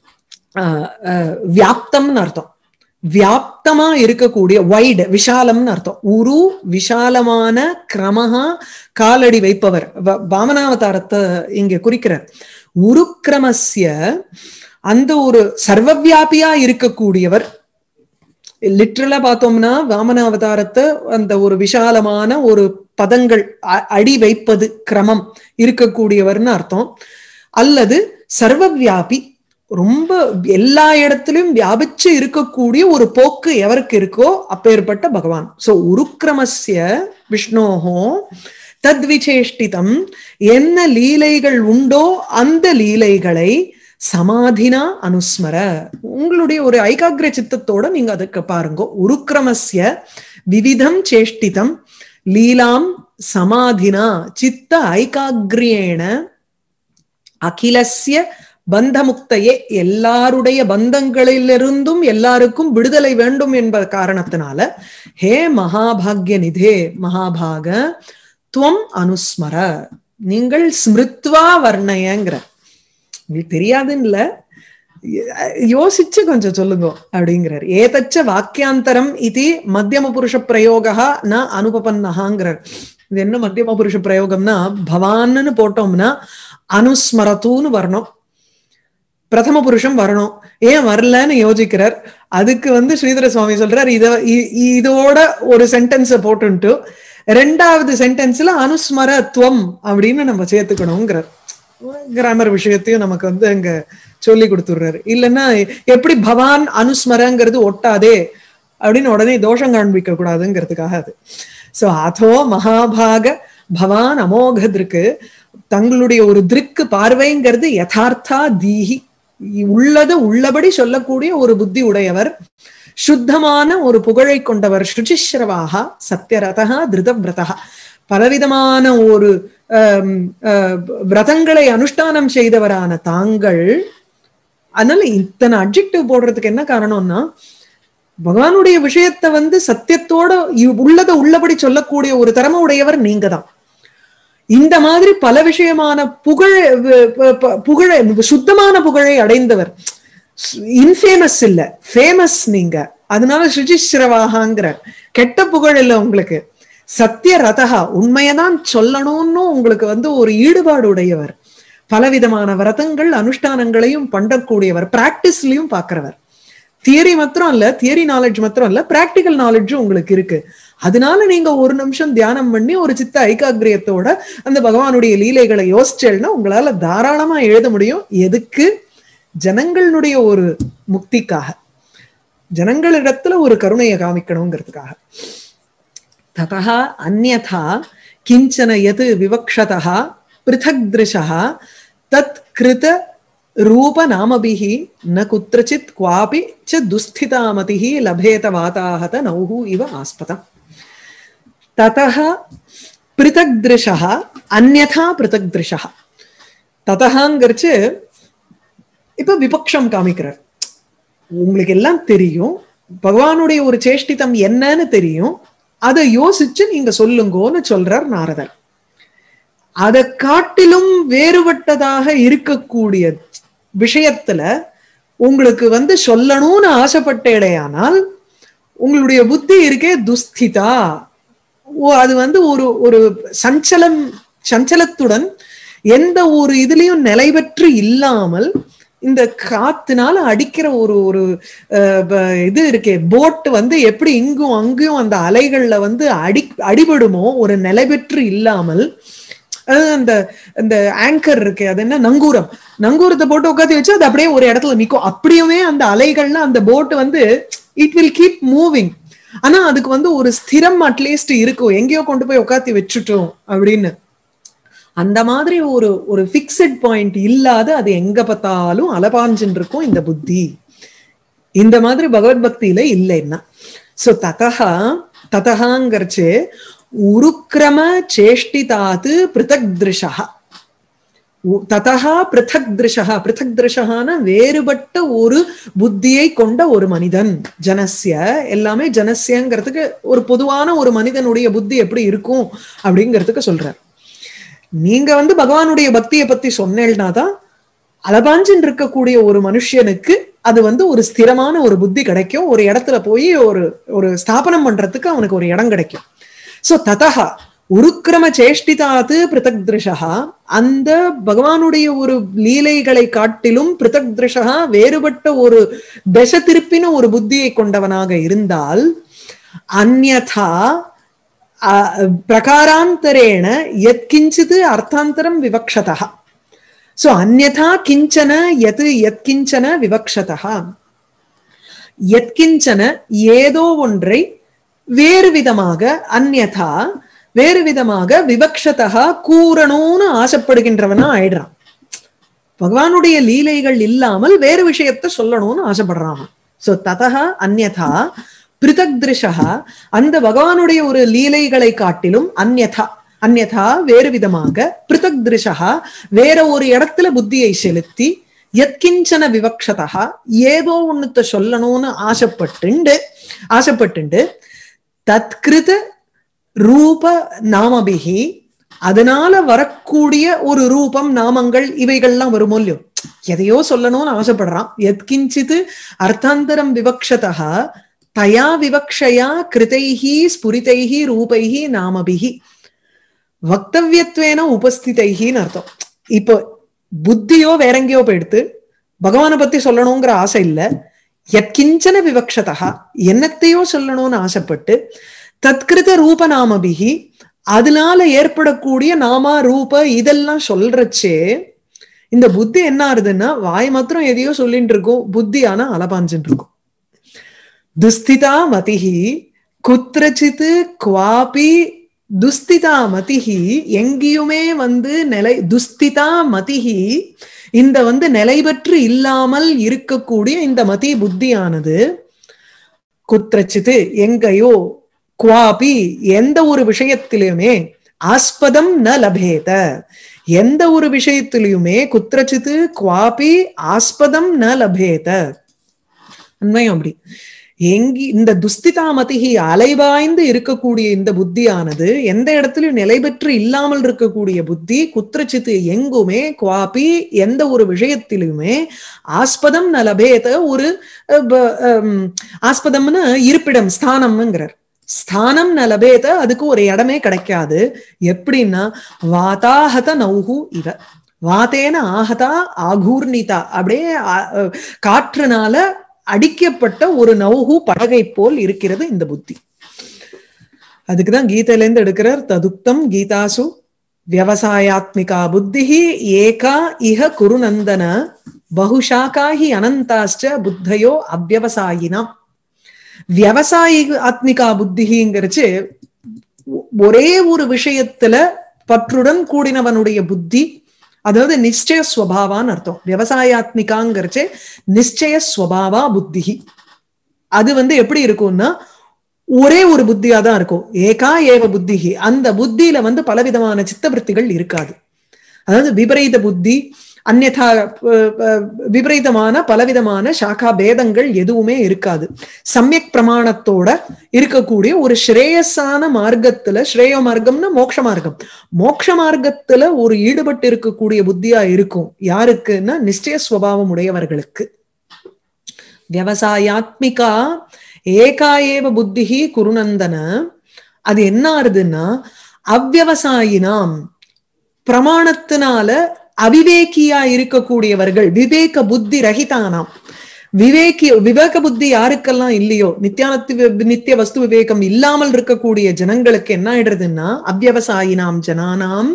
வியாப்தம்னு அர்த்தம் வியாப்தமா இருக்கக்கூடிய வைடு விஷாலம்னு அர்த்தம் உரு விஷாலமான கிரமஹா காலடி வைப்பவர் வ- வாமனாவதாரத்தை இங்க குறிக்கிறார் உருக்கிரமஸ்ய அந்த ஒரு சர்வவியாபியா இருக்கக்கூடியவர் லிட்ரலா பார்த்தோம்னா வாமன அவதாரத்தை அந்த ஒரு விஷாலமான ஒரு பதங்கள் அ- அடி வைப்பது கிரமம் இருக்கக்கூடியவர்னு அர்த்தம் அல்லது சர்வவியாபி ரொம்ப எல்லா இடத்திலும் வியாபிச்சு இருக்கக்கூடிய ஒரு போக்கு எவருக்கு இருக்கோ அப்பேற்பட்ட பகவான் சோ உருக்கிரமஸ்ய விஷ்ணோஹோ தத்விசேஷ்டிதம் என்ன லீலைகள் உண்டோ அந்த லீலைகளை சமாதினா அனுஸ்மர உங்களுடைய ஒரு ஐகாகிர சித்தத்தோட நீங்க அதுக்கு பாருங்க உருக்கிரமஸ்ய விவிதம் சேஷ்டிதம் லீலாம் சமாதினா சித்த ஐகாகிரியேன அகிலஸ்ய பந்தமுக்தையே எல்லாருடைய பந்தங்களிலிருந்தும் எல்லாருக்கும் விடுதலை வேண்டும் என்ப காரணத்தினால ஹே மகாபாக்ய நிதே மகாபாக துவம் அனுஸ்மர நீங்கள் ஸ்மிருத்வா வர்ணயங்கிற உங்களுக்கு தெரியாதுன்னு இல்ல யோசிச்சு கொஞ்சம் சொல்லுங்க அப்படிங்கிறார் ஏதச்ச வாக்கியாந்தரம் இது மத்தியம புருஷ பிரயோகா ந அனுபபன்னஹாங்கிறார் இது என்ன மத்தியம புருஷ பிரயோகம்னா பவான்னு போட்டோம்னா அனுஸ்மரத்துன்னு வரணும் பிரதம புருஷம் வரணும் ஏன் வரலன்னு யோசிக்கிறார் அதுக்கு வந்து ஸ்ரீதர சுவாமி சொல்றார் இத இ- இதோட ஒரு சென்டென்ஸ போட்டுன்ட்டு ரெண்டாவது சென்டென்ஸ்ல அனுஸ்மரத்துவம் அப்படின்னு நம்ம சேர்த்துக்கணுங்கிறார் கிராமர் விஷயத்தையும் நமக்கு வந்து அங்க சொல்லி கொடுத்துடுறாரு இல்லைன்னா எப்படி பவான் அனுஸ்மரங்கிறது ஒட்டாதே அப்படின்னு உடனே தோஷம் காண்பிக்க கூடாதுங்கிறதுக்காக அது சோ அதோ மகாபாக பவான் அமோகதிருக்கு தங்களுடைய ஒரு திருக்கு பார்வைங்கிறது யதார்த்தா தீஹி உள்ளது உள்ளபடி சொல்லக்கூடிய ஒரு புத்தி உடையவர் சுத்தமான ஒரு புகழை கொண்டவர் சுச்சிஸ்ரவாக சத்யரதா திருதவிரதா பலவிதமான ஒரு ஆம், ஆஹ், விரதங்களை அனுஷ்டானம் செய்தவரான தாங்கள் அதனால இத்தனை அப்ஜெக்டிவ் போடுறதுக்கு என்ன காரணம்னா பகவானுடைய விஷயத்தை வந்து சத்தியத்தோட இ- உள்ளத உள்ளபடி சொல்லக்கூடிய ஒரு திறமை உடையவர் நீங்க தான் இந்த மாதிரி பல விஷயமான புகழ் வ- ப- ப- புகழை சுத்தமான புகழை அடைந்தவர் இன்ஃபேமஸ் இல்ல ஃபேமஸ் நீங்க அதனால சுஜிஸ்ரவாகாங்கிற கெட்ட புகழ் இல்ல உங்களுக்கு சத்திய ரதகா உண்மையதான் சொல்லணும்னு உங்களுக்கு வந்து ஒரு ஈடுபாடு உடையவர் பலவிதமான விரதங்கள் அனுஷ்டானங்களையும் பண்ணக்கூடியவர் பிராக்டிஸ்லயும் பாக்குறவர் தியரி மாத்திரம் இல்ல தியரி நாலேஜ் மாத்திரம் இல்ல பிராக்டிக்கல் நாலேஜும் உங்களுக்கு இருக்கு அதனால நீங்க ஒரு நிமிஷம் தியானம் பண்ணி ஒரு சித்த ஐகாகிரியத்தோட அந்த பகவானுடைய லீலைகளை யோசிச்சேன்னா உங்களால தாராளமா எழுத முடியும் எதுக்கு ஜனங்களுடைய ஒரு முக்திக்காக ஜனங்களிடத்துல ஒரு கருணையை காமிக்கணுங்கிறதுக்காக ததா அந்யதா கிஞ்சன எது விவக்ஷதः பிருथक् திருஷः தத் கிருத ரூப நாமபிஹி ந குத்திரச்சித் குவாபி ச துஸ்திதாமதிஹி லபேத வாதாஹத நௌஹு இவ ஆஸ்பதம் ததः பிருथक् திருஷः அந்யதா பிருथक् திருஷः ததஹாங்கிறச்சு இப்ப விபக்ஷம் காமிக்கிறார் உங்களுக்கு எல்லாம் தெரியும் பகவானுடைய ஒரு சேஷ்டிதம் என்னன்னு தெரியும் அதை யோசிச்சு நீங்க சொல்லுங்கோன்னு சொல்றார் நாரதர் அதை காட்டிலும் வேறுபட்டதாக இருக்கக்கூடிய விஷயத்துல உங்களுக்கு வந்து சொல்லணும்னு ஆசைப்பட்டேடையானால் உங்களுடைய புத்தி இருக்கே துஸ்திதா ஓ அது வந்து ஒரு ஒரு சஞ்சலம் சஞ்சலத்துடன் எந்த ஒரு இதுலயும் நிலை பெற்று இல்லாமல் இந்த காத்துனால அடிக்கிற ஒரு ஒரு அஹ், ப- இது இருக்கே போட் வந்து எப்படி இங்கும் அங்கேயும் அந்த அலைகள்ல வந்து அடி அடிபடுமோ ஒரு நிலை பெற்று இல்லாமல் அதாவது அந்த அந்த ஆங்கர் இருக்கு அது என்ன நங்கூரம் நங்கூரத்தை போட்டு உட்காந்து வச்சு அது அப்படியே ஒரு இடத்துல நிக்கும் அப்படியுமே அந்த அலைகள்ல அந்த போட் வந்து இட் வில் கீப் மூவிங் ஆனா அதுக்கு வந்து ஒரு ஸ்திரம் அட்லீஸ்ட் இருக்கும் எங்கேயோ கொண்டு போய் உட்காத்தி வச்சுட்டோம் அப்படின்னு அந்த மாதிரி ஒரு ஒரு ஃபிக்ஸட் பாயிண்ட் இல்லாத அது எங்க பார்த்தாலும் அலபாஞ்சுன்னு இருக்கும் இந்த புத்தி இந்த மாதிரி பகவத் பக்தியில இல்லைன்னா சோ ததா ததகாங்கிறச்சு உருக்கிரம சேஷ்டிதாத்து பிருத்தக் திருஷா ததா பிருத்தக் திருஷா பிருத்தக் திருஷகான வேறுபட்ட ஒரு புத்தியை கொண்ட ஒரு மனிதன் ஜனஸ்ய எல்லாமே ஜனஸ்யங்கிறதுக்கு ஒரு பொதுவான ஒரு மனிதனுடைய புத்தி எப்படி இருக்கும் அப்படிங்கிறதுக்கு சொல்றார் நீங்க வந்து பகவானுடைய பக்தியை பத்தி சொன்னேன்னா தான் அலபாஞ்சின் இருக்கக்கூடிய ஒரு மனுஷனுக்கு அது வந்து ஒரு ஸ்திரமான ஒரு புத்தி கிடைக்கும் ஒரு இடத்துல போய் ஒரு ஒரு ஸ்தாபனம் பண்றதுக்கு அவனுக்கு ஒரு இடம் கிடைக்கும் சோ ததா உருக்கிரம சேஷ்டிதாத்து பிருத்தக் திருஷா அந்த பகவானுடைய ஒரு லீலைகளை காட்டிலும் பிருத்தக் திருஷா வேறுபட்ட ஒரு தச திருப்பின ஒரு புத்தியை கொண்டவனாக இருந்தால் அந்யதா அஹ், பிரகாராந்தரேண யத்கிஞ்சித் அர்த்தாந்தரம் விவக்ஷதா சோ அந்யதா கிஞ்சன எது யத்கிஞ்சன விவக்ஷதா யத்கிஞ்சன ஏதோ ஒன்றை வேறு விதமாக அந்யதா வேறு விதமாக விவக்ஷதா கூறணும்னு ஆசைப்படுகின்றவனா ஆயிடுறான் பகவானுடைய லீலைகள் இல்லாமல் வேறு விஷயத்த சொல்லணும்னு ஆசைப்படுறான் சோ ததா அந்யதா பிருத்தக் திருஷா அந்த பகவானுடைய ஒரு லீலைகளை காட்டிலும் அந்யதா அந்யதா வேறு விதமாக பிருத்தக் திருஷா வேற ஒரு இடத்துல புத்தியை செலுத்தி எத்கிஞ்சன விவக்ஷதா ஏதோ ஒண்ணுத்த சொல்லணும்னு ஆசைப்பட்டுண்டு ஆசைப்பட்டுண்டு தத்கிருத ரூப நாமபிகி அதனால வரக்கூடிய ஒரு ரூபம் நாமங்கள் இவைகள்லாம் வருமோ இல்லையோ எதையோ சொல்லணும்னு ஆசைப்படுறான் எத்கிஞ்சித் அர்த்தாந்தரம் விவக்ஷதா தயா விவக்ஷயா கிருதைஹி ஸ்புரிதைஹி ரூபைஹி நாமபிஹி வக்தவியத்வேன உபஸ்திதைஹின்னு அர்த்தம் இப்போ புத்தியோ வேற எங்கேயோ போயிடுத்து பகவானை பத்தி சொல்லணுங்கிற ஆசை இல்ல எத்கிஞ்சன விவக்ஷதா என்னத்தையோ சொல்லணும்னு ஆசைப்பட்டு தத்கிருத ரூப நாமபிகி அதனால ஏற்படக்கூடிய நாமா ரூப இதெல்லாம் சொல்றச்சே இந்த புத்தி என்ன ஆறுதுன்னா வாய் மாத்திரம் எதையோ சொல்லிட்டு இருக்கும் புத்தி ஆனா அலபாஞ்சுட்டு இருக்கும் துஸ்திதா மதிஹி குத்திரச்சித்து குவாபி துஸ்திதா மதிஹி எங்கேயுமே வந்து நிலை துஸ்திதா மதிஹி இந்த வந்து நிலை பெற்று இல்லாமல் இருக்கக்கூடிய இந்த மதி புத்தியானது குத்திரச்சித்து எங்கேயோ குவாபி எந்த ஒரு விஷயத்திலுமே ஆஸ்பதம் ந லபேத எந்த ஒரு விஷயத்திலுமே குத்திரச்சித்து குவாபி ஆஸ்பதம் ந லபேத உண்மையும் அப்படி எங்கி இந்த துஸ்திதாமதிகி அலைவாய்ந்து இருக்கக்கூடிய இந்த புத்தியானது எந்த இடத்துலயும் நிலை பெற்று இல்லாமல் இருக்கக்கூடிய புத்தி குத்திரச்சித்து எங்குமே குவாபி எந்த ஒரு விஷயத்திலுமே ஆஸ்பதம் நலபேத ஒரு ஆஸ்பதம்னு இருப்பிடம் ஸ்தானம்ங்கிறார் ஸ்தானம் நலபேத அதுக்கு ஒரு இடமே கிடைக்காது எப்படின்னா வாதாஹத நௌஹு இவ வாத்தேன ஆகதா ஆகூர்ணிதா அப்படியே காற்றுனால அடிக்கப்பட்ட ஒரு நௌகு படகை போல் இருக்கிறது இந்த புத்தி அதுக்குதான் கீதையிலேருந்து எடுக்கிறார் ததுக்தம் கீதாசு விவசாயாத்மிகா புத்தி ஏகா இஹ குருநந்தன பகுஷாக்கா ஹி அனந்தாஷ்ட புத்தயோ அவ்வவசாயினாம் விவசாயி ஆத்மிகா புத்திங்கிறச்சு ஒரே ஒரு விஷயத்துல பற்றுடன் கூடினவனுடைய புத்தி அதாவது நிச்சய ஸ்வபாவான்னு அர்த்தம் விவசாயாத்மிகாங்கிறச்சு நிச்சய ஸ்வபாவா புத்தி அது வந்து எப்படி இருக்கும்னா ஒரே ஒரு புத்தியா தான் இருக்கும் ஏகா ஏவ புத்திகி அந்த புத்தியில வந்து பலவிதமான சித்தவருத்திகள் இருக்காது அதாவது விபரீத புத்தி அந்நதா விபரீதமான பலவிதமான சாக்கா பேதங்கள் எதுவுமே இருக்காது சமயக் பிரமாணத்தோட இருக்கக்கூடிய ஒரு ஸ்ரேயஸான மார்க்கத்துல ஸ்ரேய மார்க்கம்னா மோட்ச மார்க்கம் மோட்ச மார்க்கத்துல ஒரு ஈடுபட்டு இருக்கக்கூடிய புத்தியா இருக்கும் யாருக்குன்னா நிச்சய சுவாவம் உடையவர்களுக்கு விவசாயாத்மிகா ஏகா ஏவ புத்திகி குருநந்தன அது என்ன ஆறுதுன்னா அவ்வவசாயினாம் பிரமாணத்தினால அவிவேக்கியா இருக்கக்கூடியவர்கள் விவேக புத்தி ரகிதானாம் விவேகி விவேக புத்தி யாருக்கெல்லாம் இல்லையோ நித்தியானத்து நித்திய வஸ்து விவேகம் இல்லாமல் இருக்கக்கூடிய ஜனங்களுக்கு என்ன ஆயிடுறதுன்னா அவ்வவசாயினாம் ஜனானாம்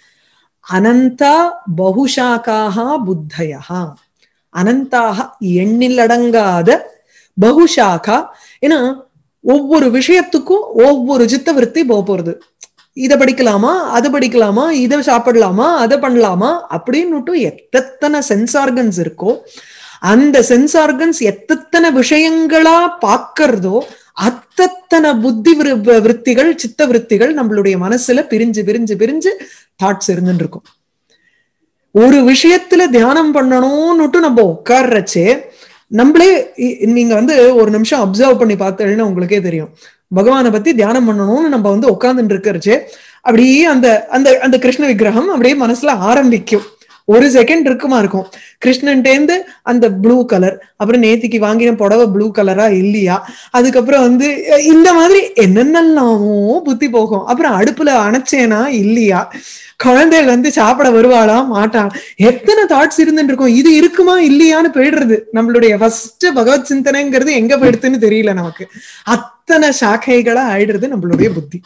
அனந்தா பகுஷாக்காக புத்தயா அனந்தாக எண்ணிலடங்காத பகுஷாக்கா ஏன்னா ஒவ்வொரு விஷயத்துக்கும் ஒவ்வொரு சித்தவருத்தி போக போறது இதை படிக்கலாமா அதை படிக்கலாமா இதை சாப்பிடலாமா அதை பண்ணலாமா அப்படின்னுட்டு எத்தனை சென்ஸ் ஆர்கன்ஸ் இருக்கோ அந்த சென்ஸ் ஆர்கன்ஸ் எத்தனை விஷயங்களா பார்க்கறதோ அத்தனை புத்தி விற்த்திகள் சித்த விற்த்திகள் நம்மளுடைய மனசுல பிரிஞ்சு பிரிஞ்சு பிரிஞ்சு தாட்ஸ் இருந்துட்டு இருக்கும் ஒரு விஷயத்துல தியானம் பண்ணணும்னுட்டு நம்ம உட்கார்றச்சே நம்மளே நீங்க வந்து ஒரு நிமிஷம் அப்சர்வ் பண்ணி பார்த்தேன்னா உங்களுக்கே தெரியும் பகவானை பத்தி தியானம் பண்ணணும்னு நம்ம வந்து உட்கார்ந்துட்டு இருக்கிறச்சு அப்படியே அந்த அந்த அந்த கிருஷ்ண விக்கிரகம் அப்படியே மனசுல ஆரம்பிக்கும் ஒரு செகண்ட் இருக்குமா இருக்கும் கிருஷ்ணன்டேந்து அந்த ப்ளூ கலர் அப்புறம் நேத்திக்கு வாங்கின புடவை ப்ளூ கலரா இல்லையா அதுக்கப்புறம் வந்து இந்த மாதிரி என்னென்னலாமோ புத்தி போகும் அப்புறம் அடுப்புல அணைச்சேனா இல்லையா குழந்தைகள் வந்து சாப்பிட வருவாளா மாட்டான் எத்தனை தாட்ஸ் இருந்துட்டு இருக்கும் இது இருக்குமா இல்லையான்னு போயிடுறது நம்மளுடைய ஃபர்ஸ்ட் பகவத் சிந்தனைங்கிறது எங்க போயிடுதுன்னு தெரியல நமக்கு அத்தனை சாக்கைகளா ஆயிடுறது நம்மளுடைய புத்தி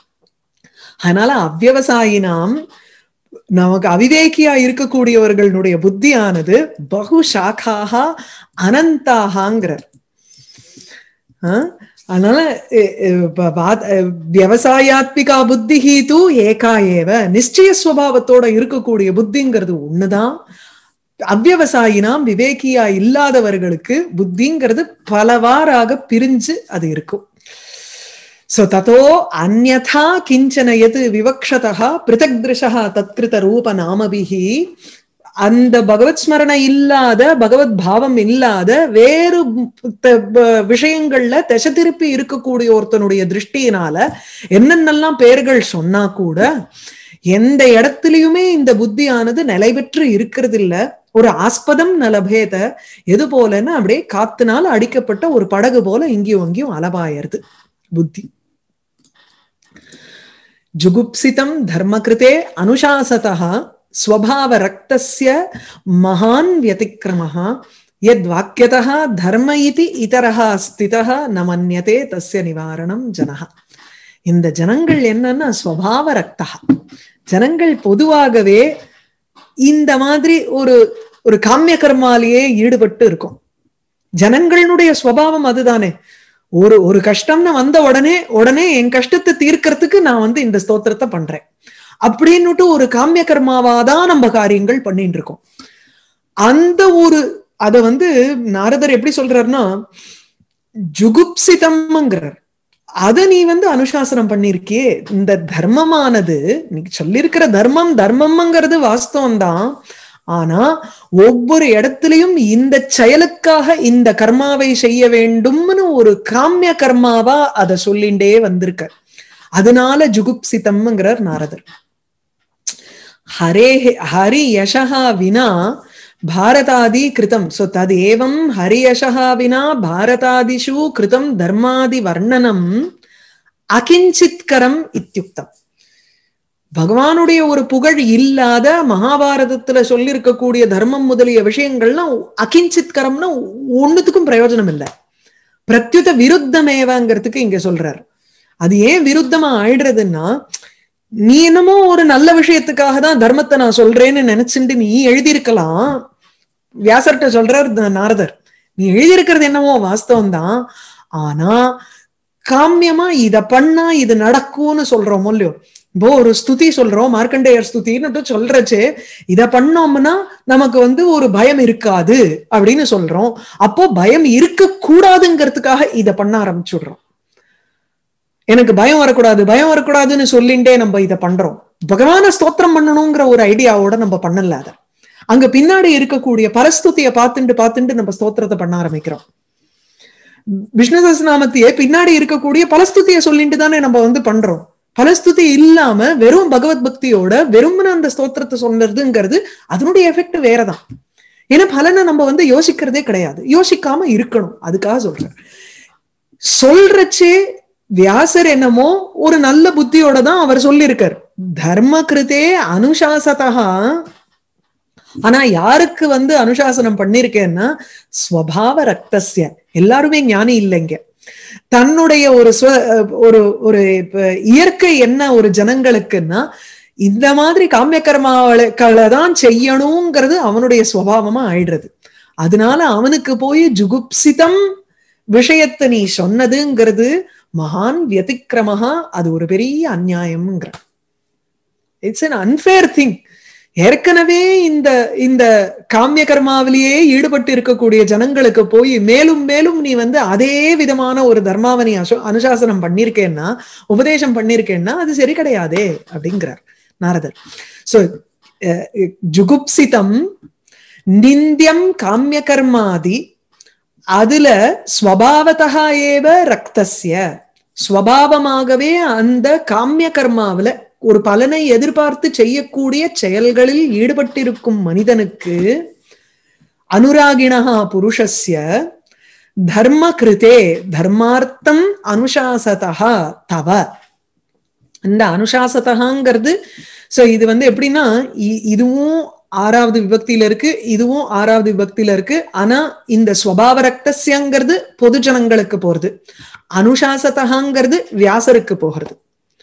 அதனால அவ்வவசாயினாம் நமக்கு அவிவேக்கியா இருக்கக்கூடியவர்களுடைய புத்தியானது பகு சாக்காக அனந்தாகாங்கிறார் அதனால விவசாயாத்மிகா புத்தி தூ ஏகா ஏவ நிச்சய சுவாவத்தோட இருக்கக்கூடிய புத்திங்கிறது ஒண்ணுதான் அவ்வவசாயினாம் விவேகியா இல்லாதவர்களுக்கு புத்திங்கிறது பலவாறாக பிரிஞ்சு அது இருக்கும் சோ ததோ அந்நதா கிஞ்சன எது விவக்ஷதா பிருத்தக் திருஷா தத்கிருத ரூப நாமபிகி அந்த பகவத் ஸ்மரண இல்லாத பகவத் பாவம் இல்லாத வேறு விஷயங்கள்ல திசை திருப்பி இருக்கக்கூடிய ஒருத்தனுடைய திருஷ்டியினால என்னென்னலாம் பெயர்கள் சொன்னா கூட எந்த இடத்துலயுமே இந்த புத்தியானது நிலை பெற்று இருக்கிறது இல்ல ஒரு ஆஸ்பதம் நலபேத எது போலன்னு அப்படியே காத்துனால அடிக்கப்பட்ட ஒரு படகு போல இங்கேயும் அங்கேயும் அலபாயறது புத்தி ஜுகுப்சிதம் தர்மகிருதே அனுசாசதா ஸ்வபாவ ரக்தஸ்ய மகான் வியதிக்கிரமः यद्वाक्यतः धर्म इति इतरः स्थितः न मन्यते तस्य நிவாரணம் ஜனஹ இந்த ஜனங்கள் என்னன்னா ஸ்வபாவ ரக்தா ஜனங்கள் பொதுவாகவே இந்த மாதிரி ஒரு ஒரு காமிய கர்மாலேயே ஈடுபட்டு இருக்கும் ஜனங்களுடைய ஸ்வபாவம் அதுதானே ஒரு ஒரு கஷ்டம்னு வந்த உடனே உடனே என் கஷ்டத்தை தீர்க்கறதுக்கு நான் வந்து இந்த ஸ்தோத்திரத்தை பண்றேன் அப்படின்னுட்டு ஒரு காமிய கர்மாவாதான் நம்ம காரியங்கள் பண்ணிட்டு இருக்கோம் அந்த ஒரு அத வந்து நாரதர் எப்படி சொல்றாருன்னா ஜுகுப்சிதம்ங்கிறார் அத நீ வந்து அனுசாசனம் பண்ணிருக்கியே இந்த தர்மமானது நீ சொல்லியிருக்கிற தர்மம் தர்மம்ங்கிறது வாஸ்தவம் தான் ஆனா ஒவ்வொரு இடத்துலயும் இந்த செயலுக்காக இந்த கர்மாவை செய்ய வேண்டும்னு ஒரு காமிய கர்மாவா அதை சொல்லிண்டே வந்திருக்க அதனால ஜுகுப்சிதம்ங்கிறார் நாரதர் ஹரே ஹரி யசஹா வினா பாரதாதி கிருதம் சோ ததேவம் ஹரியசஹா வினா பாரதாதிஷு கிருதம் தர்மாதி வர்ணனம் அகிஞ்சித்கரம் இத்தியுக்தம் பகவானுடைய ஒரு புகழ் இல்லாத மகாபாரதத்துல சொல்லியிருக்கக்கூடிய தர்மம் முதலிய விஷயங்கள்லாம் அகிஞ்சித்கரம்னா ஒண்ணுத்துக்கும் பிரயோஜனம் இல்லை பிரத்யுத விருத்தமேவாங்கிறதுக்கு இங்க சொல்றார் அது ஏன் விருத்தமா ஆயிடுறதுன்னா நீ என்னமோ ஒரு நல்ல விஷயத்துக்காக தான் தர்மத்தை நான் சொல்றேன்னு நினைச்சுட்டு நீ எழுதியிருக்கலாம் வியாசர்கிட்ட சொல்றார் நாரதர் நீ எழுதியிருக்கிறது என்னமோ வாஸ்தவம் தான் ஆனா காமியமா இத பண்ணா இது நடக்கும்னு சொல்றோம் இல்லையோ இப்போ ஒரு ஸ்துதி சொல்றோம் மார்க்கண்டேயர் ஸ்துதின்னு சொல்றச்சே இத பண்ணோம்னா நமக்கு வந்து ஒரு பயம் இருக்காது அப்படின்னு சொல்றோம் அப்போ பயம் இருக்க கூடாதுங்கிறதுக்காக இத பண்ண ஆரம்பிச்சுடுறோம் எனக்கு பயம் வரக்கூடாது பயம் வரக்கூடாதுன்னு சொல்லிண்டே நம்ம இத பண்றோம் பகவான ஸ்தோத்திரம் பண்ணணுங்கிற ஒரு ஐடியாவோட நம்ம பண்ணல அத அங்க பின்னாடி இருக்கக்கூடிய பரஸ்துதிய பார்த்துட்டு பார்த்துட்டு நம்ம ஸ்தோத்திரத்தை பண்ண ஆரம்பிக்கிறோம் விஷ்ணு சஹஸ்ரநாமத்தையே பின்னாடி இருக்கக்கூடிய பலஸ்துதிய சொல்லிட்டு தானே நம்ம வந்து பண்றோம் பலஸ்துதி இல்லாம வெறும் பகவத் பக்தியோட வெறும்னு அந்த ஸ்தோத்திரத்தை சொல்றதுங்கிறது அதனுடைய எஃபெக்ட் வேறதான் ஏன்னா பலனை நம்ம வந்து யோசிக்கிறதே கிடையாது யோசிக்காம இருக்கணும் அதுக்காக சொல்றேன் சொல்றச்சே வியாசர் என்னமோ ஒரு நல்ல புத்தியோட தான் அவர் சொல்லியிருக்கார் தர்ம கிருதே அனுசாசதா ஆனா யாருக்கு வந்து அனுசாசனம் பண்ணிருக்கேன்னா ஸ்வபாவ ரக்தசிய எல்லாருமே ஞானி இல்லைங்க தன்னுடைய ஒரு ஒரு ஒரு இயற்கை என்ன ஒரு ஜனங்களுக்குன்னா இந்த மாதிரி காமிய கர்மாக்களை தான் செய்யணுங்கிறது அவனுடைய சுவாவமா ஆயிடுறது அதனால அவனுக்கு போய் ஜுகுப்சிதம் விஷயத்தை நீ சொன்னதுங்கிறது மகான் வியதிக்கிரமஹா அது ஒரு பெரிய அந்நியாயம்ங்கிற இட்ஸ் அன் அன்ஃபேர் திங் ஏற்கனவே இந்த இந்த காமிய கர்மாவிலேயே ஈடுபட்டு இருக்கக்கூடிய ஜனங்களுக்கு போய் மேலும் மேலும் நீ வந்து அதே விதமான ஒரு தர்மாவனி அனுசாசனம் பண்ணிருக்கேன்னா உபதேசம் பண்ணிருக்கேன்னா அது சரி கிடையாதே அப்படிங்கிறார் நாரதர் சோ ஜுகுப்சிதம் நிந்தியம் காமிய கர்மாதி அதுல ஸ்வபாவதா ஏவ ரக்தசிய ஸ்வபாவமாகவே அந்த காமிய கர்மாவில ஒரு பலனை எதிர்பார்த்து செய்யக்கூடிய செயல்களில் ஈடுபட்டிருக்கும் மனிதனுக்கு அனுராகிணா புருஷஸ்ய தர்ம கிருதே தர்மார்த்தம் அனுசாசதா தவ இந்த அனுசாசதகாங்கிறது சோ இது வந்து எப்படின்னா இதுவும் ஆறாவது விபக்தியில இருக்கு இதுவும் ஆறாவது விபக்தியில இருக்கு ஆனா இந்த ஸ்வபாவ ரக்தசியங்கிறது பொது ஜனங்களுக்கு போறது அனுசாசதகாங்கிறது வியாசருக்கு போகிறது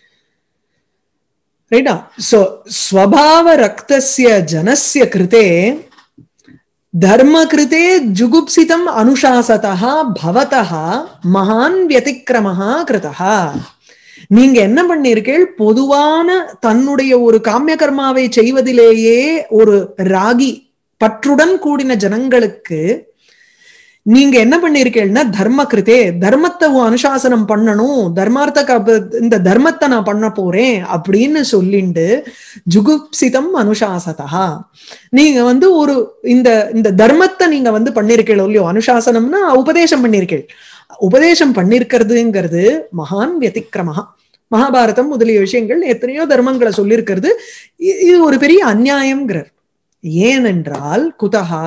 ரைட்டா சோ ஸ்வபாவ ரக்தசிய ஜனசிய கிருதே தர்ம கிருதே ஜுகுப்சிதம் அனுசாசதா பவதா மகான் வியதிக்கிரமஹா கிருதா நீங்க என்ன பண்ணிருக்கீள் பொதுவான தன்னுடைய ஒரு காமிய கர்மாவை செய்வதிலேயே ஒரு ராகி பற்றுடன் கூடின ஜனங்களுக்கு நீங்க என்ன பண்ணிருக்கீங்கன்னா தர்ம கிருதே தர்மத்தை அனுசாசனம் பண்ணணும் தர்மார்த்த இந்த தர்மத்தை நான் பண்ண போறேன் அப்படின்னு சொல்லிண்டு ஜுகுப்சிதம் அனுசாசதா நீங்க வந்து ஒரு இந்த இந்த தர்மத்தை நீங்க வந்து பண்ணிருக்கீள் இல்லையோ அனுசாசனம்னா உபதேசம் பண்ணிருக்கீள் உபதேசம் பண்ணிருக்கிறதுங்கிறது மகான் வியதிக்கிரமஹா மகாபாரதம் முதலிய விஷயங்கள் எத்தனையோ தர்மங்களை சொல்லியிருக்கிறது இது ஒரு பெரிய அந்நியாயம்ங்கிறார் ஏனென்றால் குதகா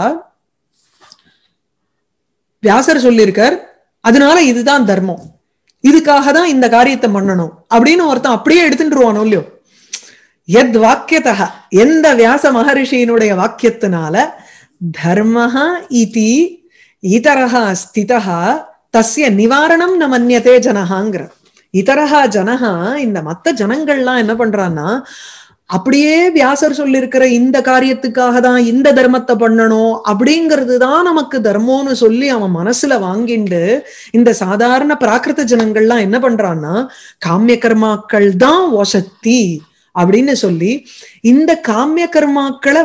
வியாசர் சொல்லியிருக்கார் அதனால இதுதான் தர்மம் இதுக்காக தான் இந்த காரியத்தை பண்ணணும் அப்படின்னு ஒருத்தன் அப்படியே எடுத்துட்டுருவானோ இல்லையோ எத் வாக்கியத்தக எந்த வியாச மகரிஷியினுடைய வாக்கியத்தினால தர்மஹா இதி இதரஹா ஸ்திதா தஸ்ய நிவாரணம் ந மன்னியதே ஜனஹாங்கிற இதரஹா ஜனஹா இந்த மத்த ஜனங்கள்லாம் என்ன பண்றான்னா அப்படியே வியாசர் சொல்லியிருக்கிற இந்த காரியத்துக்காக தான் இந்த தர்மத்தை பண்ணணும் அப்படிங்கிறது தான் நமக்கு தர்மம்னு சொல்லி அவன் மனசுல வாங்கிண்டு இந்த சாதாரண பிராகிருத ஜனங்கள்லாம் என்ன பண்றான்னா காமிய கர்மாக்கள் தான் வசத்தி அப்படின்னு சொல்லி இந்த காமிய கர்மாக்களை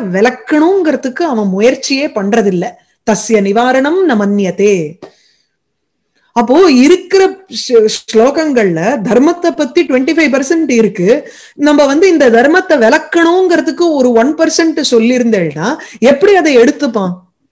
விளக்கணுங்கிறதுக்கு அவன் முயற்சியே பண்றதில்ல தஸ்ய நிவாரணம் ந மன்னியதே அப்போ இருக்கிற ஸ்ல- ஸ்லோகங்கள்ல தர்மத்தை பத்தி டுவெண்ட்டி ஃபைவ் பர்சன்ட் இருக்கு நம்ம வந்து இந்த தர்மத்தை விளக்கணுங்கிறதுக்கு ஒரு ஒன் பர்சன்ட் சொல்லியிருந்தேன்னா எப்படி அதை எடுத்துப்பான்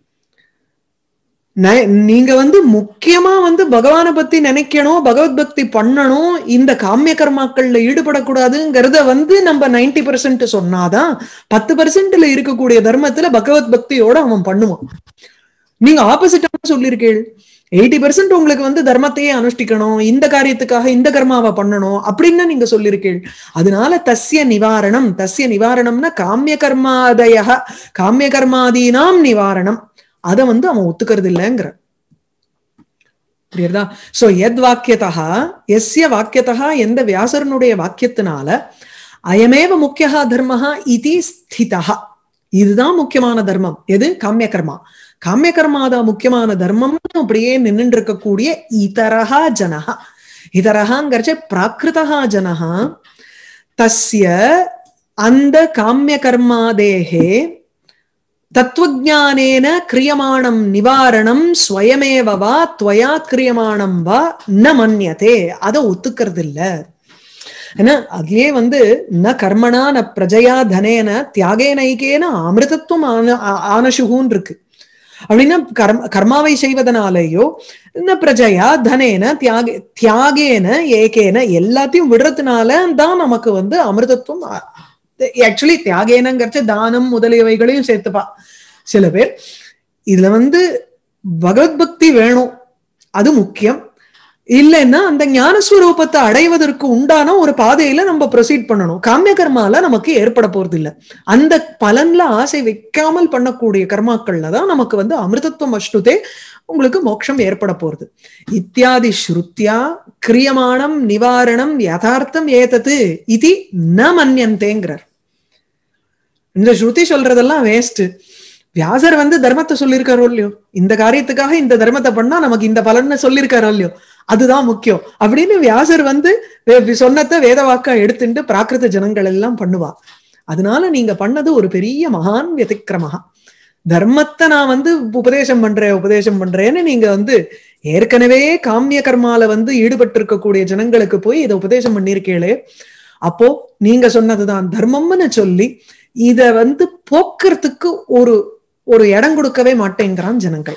ந- நீங்க வந்து முக்கியமா வந்து பகவானை பத்தி நினைக்கணும் பகவத் பக்தி பண்ணணும் இந்த காமிய கர்மாக்கள்ல ஈடுபடக்கூடாதுங்கிறத வந்து நம்ம நைன்டி பர்சன்ட் சொன்னாதான் பத்து பர்சன்ட்ல இருக்கக்கூடிய தர்மத்துல பகவத் பக்தியோட அவன் பண்ணுவான் நீங்க ஆப்போசிட்டா சொல்லியிருக்கீள் எயிட்டி பர்சன்ட் உங்களுக்கு வந்து தர்மத்தையே அனுஷ்டிக்கணும் இந்த காரியத்துக்காக இந்த கர்மாவை பண்ணணும் அப்படின்னு நீங்க சொல்லியிருக்கீள் அதனால தஸ்ய நிவாரணம் தஸ்ய நிவாரணம்னா காமிய கர்மாதய காமிய கர்மாதீனாம் நிவாரணம் அதை வந்து அவன் ஒத்துக்கிறது இல்லைங்கிற புரியுறதா சோ எத் வாக்கியத்தா எஸ்ய வாக்கியத்தா எந்த வியாசரனுடைய வாக்கியத்தினால அயமேவ முக்கியா தர்மஹா இதி ஸ்திதா இதுதான் முக்கியமான தர்மம் எது காமிய கர்மா காமிய கர்மாதான் முக்கியமான தர்மம்னு அப்படியே நின்னுட்டு இருக்கக்கூடிய இதரஹா ஜனஹா இதரஹாங்கிறச்ச பிராகிருதா ஜனஹா தஸ்ய அந்த காமிய கர்மாதேகே தத்துவஜானேன கிரியமாணம் நிவாரணம் ஸ்வயமேவ வா துவயா கிரியமாணம் வா ந மன்யதே அதை ஒத்துக்கிறது இல்ல ஏன்னா அதுலயே வந்து ந கர்மணா ந பிரஜயா தனேன தியாகே நைகேன அமிர்தத்துவம் ஆன ஆ- ஆனசுகுன்னு இருக்கு அப்படின்னா கர்ம கர்மாவை செய்வதனாலேயோ ந பிரஜையா தனேன தியாக தியாகேன ஏகேன எல்லாத்தையும் விடுறதுனால தான் நமக்கு வந்து அமிர்தத்துவம் ஆக்சுவலி தியாகேனங்கிறச்சு தானம் முதலியவைகளையும் சேர்த்துப்பா சில பேர் இதுல வந்து பகவத் பக்தி வேணும் அது முக்கியம் இல்லைன்னா அந்த ஞானஸ்வரூபத்தை அடைவதற்கு உண்டான ஒரு பாதையில நம்ம ப்ரொசீட் பண்ணணும் காமிய கர்மால நமக்கு ஏற்பட போறது இல்ல அந்த பலன்ல ஆசை வைக்காமல் பண்ணக்கூடிய கர்மாக்கள்ல தான் நமக்கு வந்து அமிர்தத்துவம் அஷ்டுதே உங்களுக்கு மோட்சம் ஏற்பட போறது இத்தியாதி ஸ்ருத்யா கிரியமானம் நிவாரணம் யதார்த்தம் ஏதது இது ந மன்யந்தேங்கிறார் இந்த ஸ்ருதி சொல்றதெல்லாம் வேஸ்ட் வியாசர் வந்து தர்மத்தை சொல்லியிருக்காரோ இல்லையோ இந்த காரியத்துக்காக இந்த தர்மத்தை பண்ணா நமக்கு இந்த பலன்னு சொல்லியிருக்காரோ இல்லையோ அதுதான் முக்கியம் அப்படின்னு வியாசர் வந்து வே- சொன்னதை வேத வாக்கா எடுத்துட்டு பிராகிருத ஜனங்கள் எல்லாம் பண்ணுவா அதனால நீங்க பண்ணது ஒரு பெரிய மகான் వ్యతిక్రமஹா தர்மத்தை நான் வந்து உபதேசம் பண்றேன் உபதேசம் பண்றேன்னு நீங்க வந்து ஏற்கனவே காமிய கர்மால வந்து ஈடுபட்டு இருக்கக்கூடிய ஜனங்களுக்கு போய் இதை உபதேசம் பண்ணிருக்கீங்களே அப்போ நீங்க சொன்னதுதான் தர்மம்னு சொல்லி இத வந்து போக்குறதுக்கு ஒரு ஒரு இடம் கொடுக்கவே மாட்டேங்கிறான் ஜனங்கள்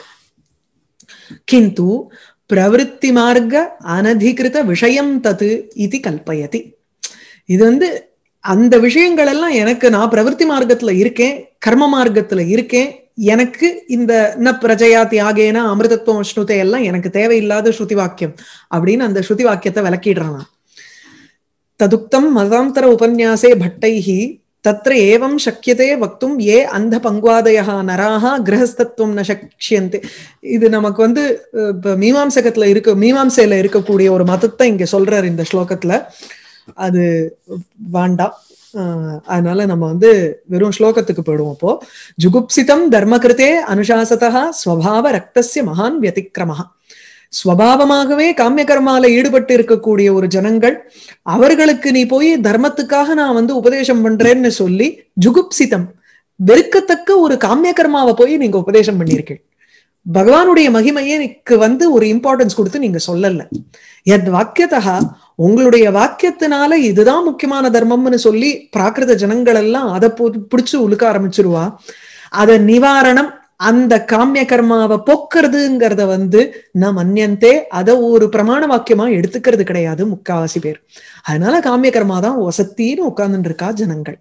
கிந்து பிரவருத்தி மார்க்க அனதிகிருத விஷயம் தது இது கல்பயதி இது வந்து அந்த விஷயங்கள் எல்லாம் எனக்கு நான் பிரவருத்தி மார்க்கத்துல இருக்கேன் கர்ம மார்க்கத்துல இருக்கேன் எனக்கு இந்த ந பிரஜயா தியாகேன அமிர்தத்துவம் ஸ்ருதை எல்லாம் எனக்கு தேவையில்லாத ஸ்ருதி வாக்கியம் அப்படின்னு அந்த ஸ்ருதி வாக்கியத்தை விளக்கிடுறான் ததுக்தம் மதாந்தர உபன்யாசே பட்டைஹி தத்ர ஏவம் சக்கியதே வக்தும் ஏ அந்த பங்குவாதயா நராக கிரகஸ்தத்துவம் ந சக்ஷியந்தே இது நமக்கு வந்து அஹ், இப்ப மீமாம்சகத்துல இருக்க மீமாம்சையில இருக்கக்கூடிய ஒரு மதத்தை இங்க சொல்றாரு இந்த ஸ்லோகத்துல அது வேண்டாம் ஆஹ் அதனால நம்ம வந்து வெறும் ஸ்லோகத்துக்கு போயிடுவோம் அப்போ ஜுகுப்சிதம் தர்மகிருத்தே அனுசாசதா ஸ்வபாவ ரக்தஸ்ய மகான் வியதிக்கிரமஹா ஸ்வபாவமாகவே காமிய கர்மால ஈடுபட்டு இருக்கக்கூடிய ஒரு ஜனங்கள் அவர்களுக்கு நீ போய் தர்மத்துக்காக நான் வந்து உபதேசம் பண்றேன்னு சொல்லி ஜுகுப்சிதம் வெறுக்கத்தக்க ஒரு காமிய கர்மாவை போய் நீங்க உபதேசம் பண்ணியிருக்கீங்க பகவானுடைய மகிமையனுக்கு வந்து ஒரு இம்பார்ட்டன்ஸ் கொடுத்து நீங்க சொல்லல எத் வாக்கியத்தகா உங்களுடைய வாக்கியத்தினால இதுதான் முக்கியமான தர்மம்னு சொல்லி பிராகிருத ஜனங்கள் எல்லாம் அதை பிடிச்சு உழுக்க ஆரம்பிச்சிருவா அத நிவாரணம் அந்த காமிய கர்மாவை போக்குறதுங்கிறத வந்து நான் மன்னியந்தே அதை ஒரு பிரமாண வாக்கியமா எடுத்துக்கிறது கிடையாது முக்காவாசி பேர் அதனால காமிய கர்மா தான் வசத்தின்னு உட்கார்ந்துட்டு இருக்கா ஜனங்கள்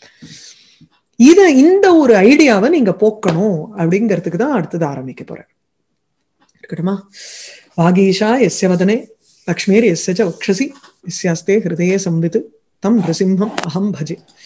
இத இந்த ஒரு ஐடியாவை நீங்க போக்கணும் அப்படிங்கிறதுக்கு தான் அடுத்தது ஆரம்பிக்க போறேன் இருக்கட்டுமா வாகீஷா எஸ்ய வதனே லக்ஷ்மீர் எஸ்ய ச வக்ஷசி எஸ்யாஸ்தே ஹிருதயே சம்வித் தம் நிருசிம்ஹம் அகம் பஜே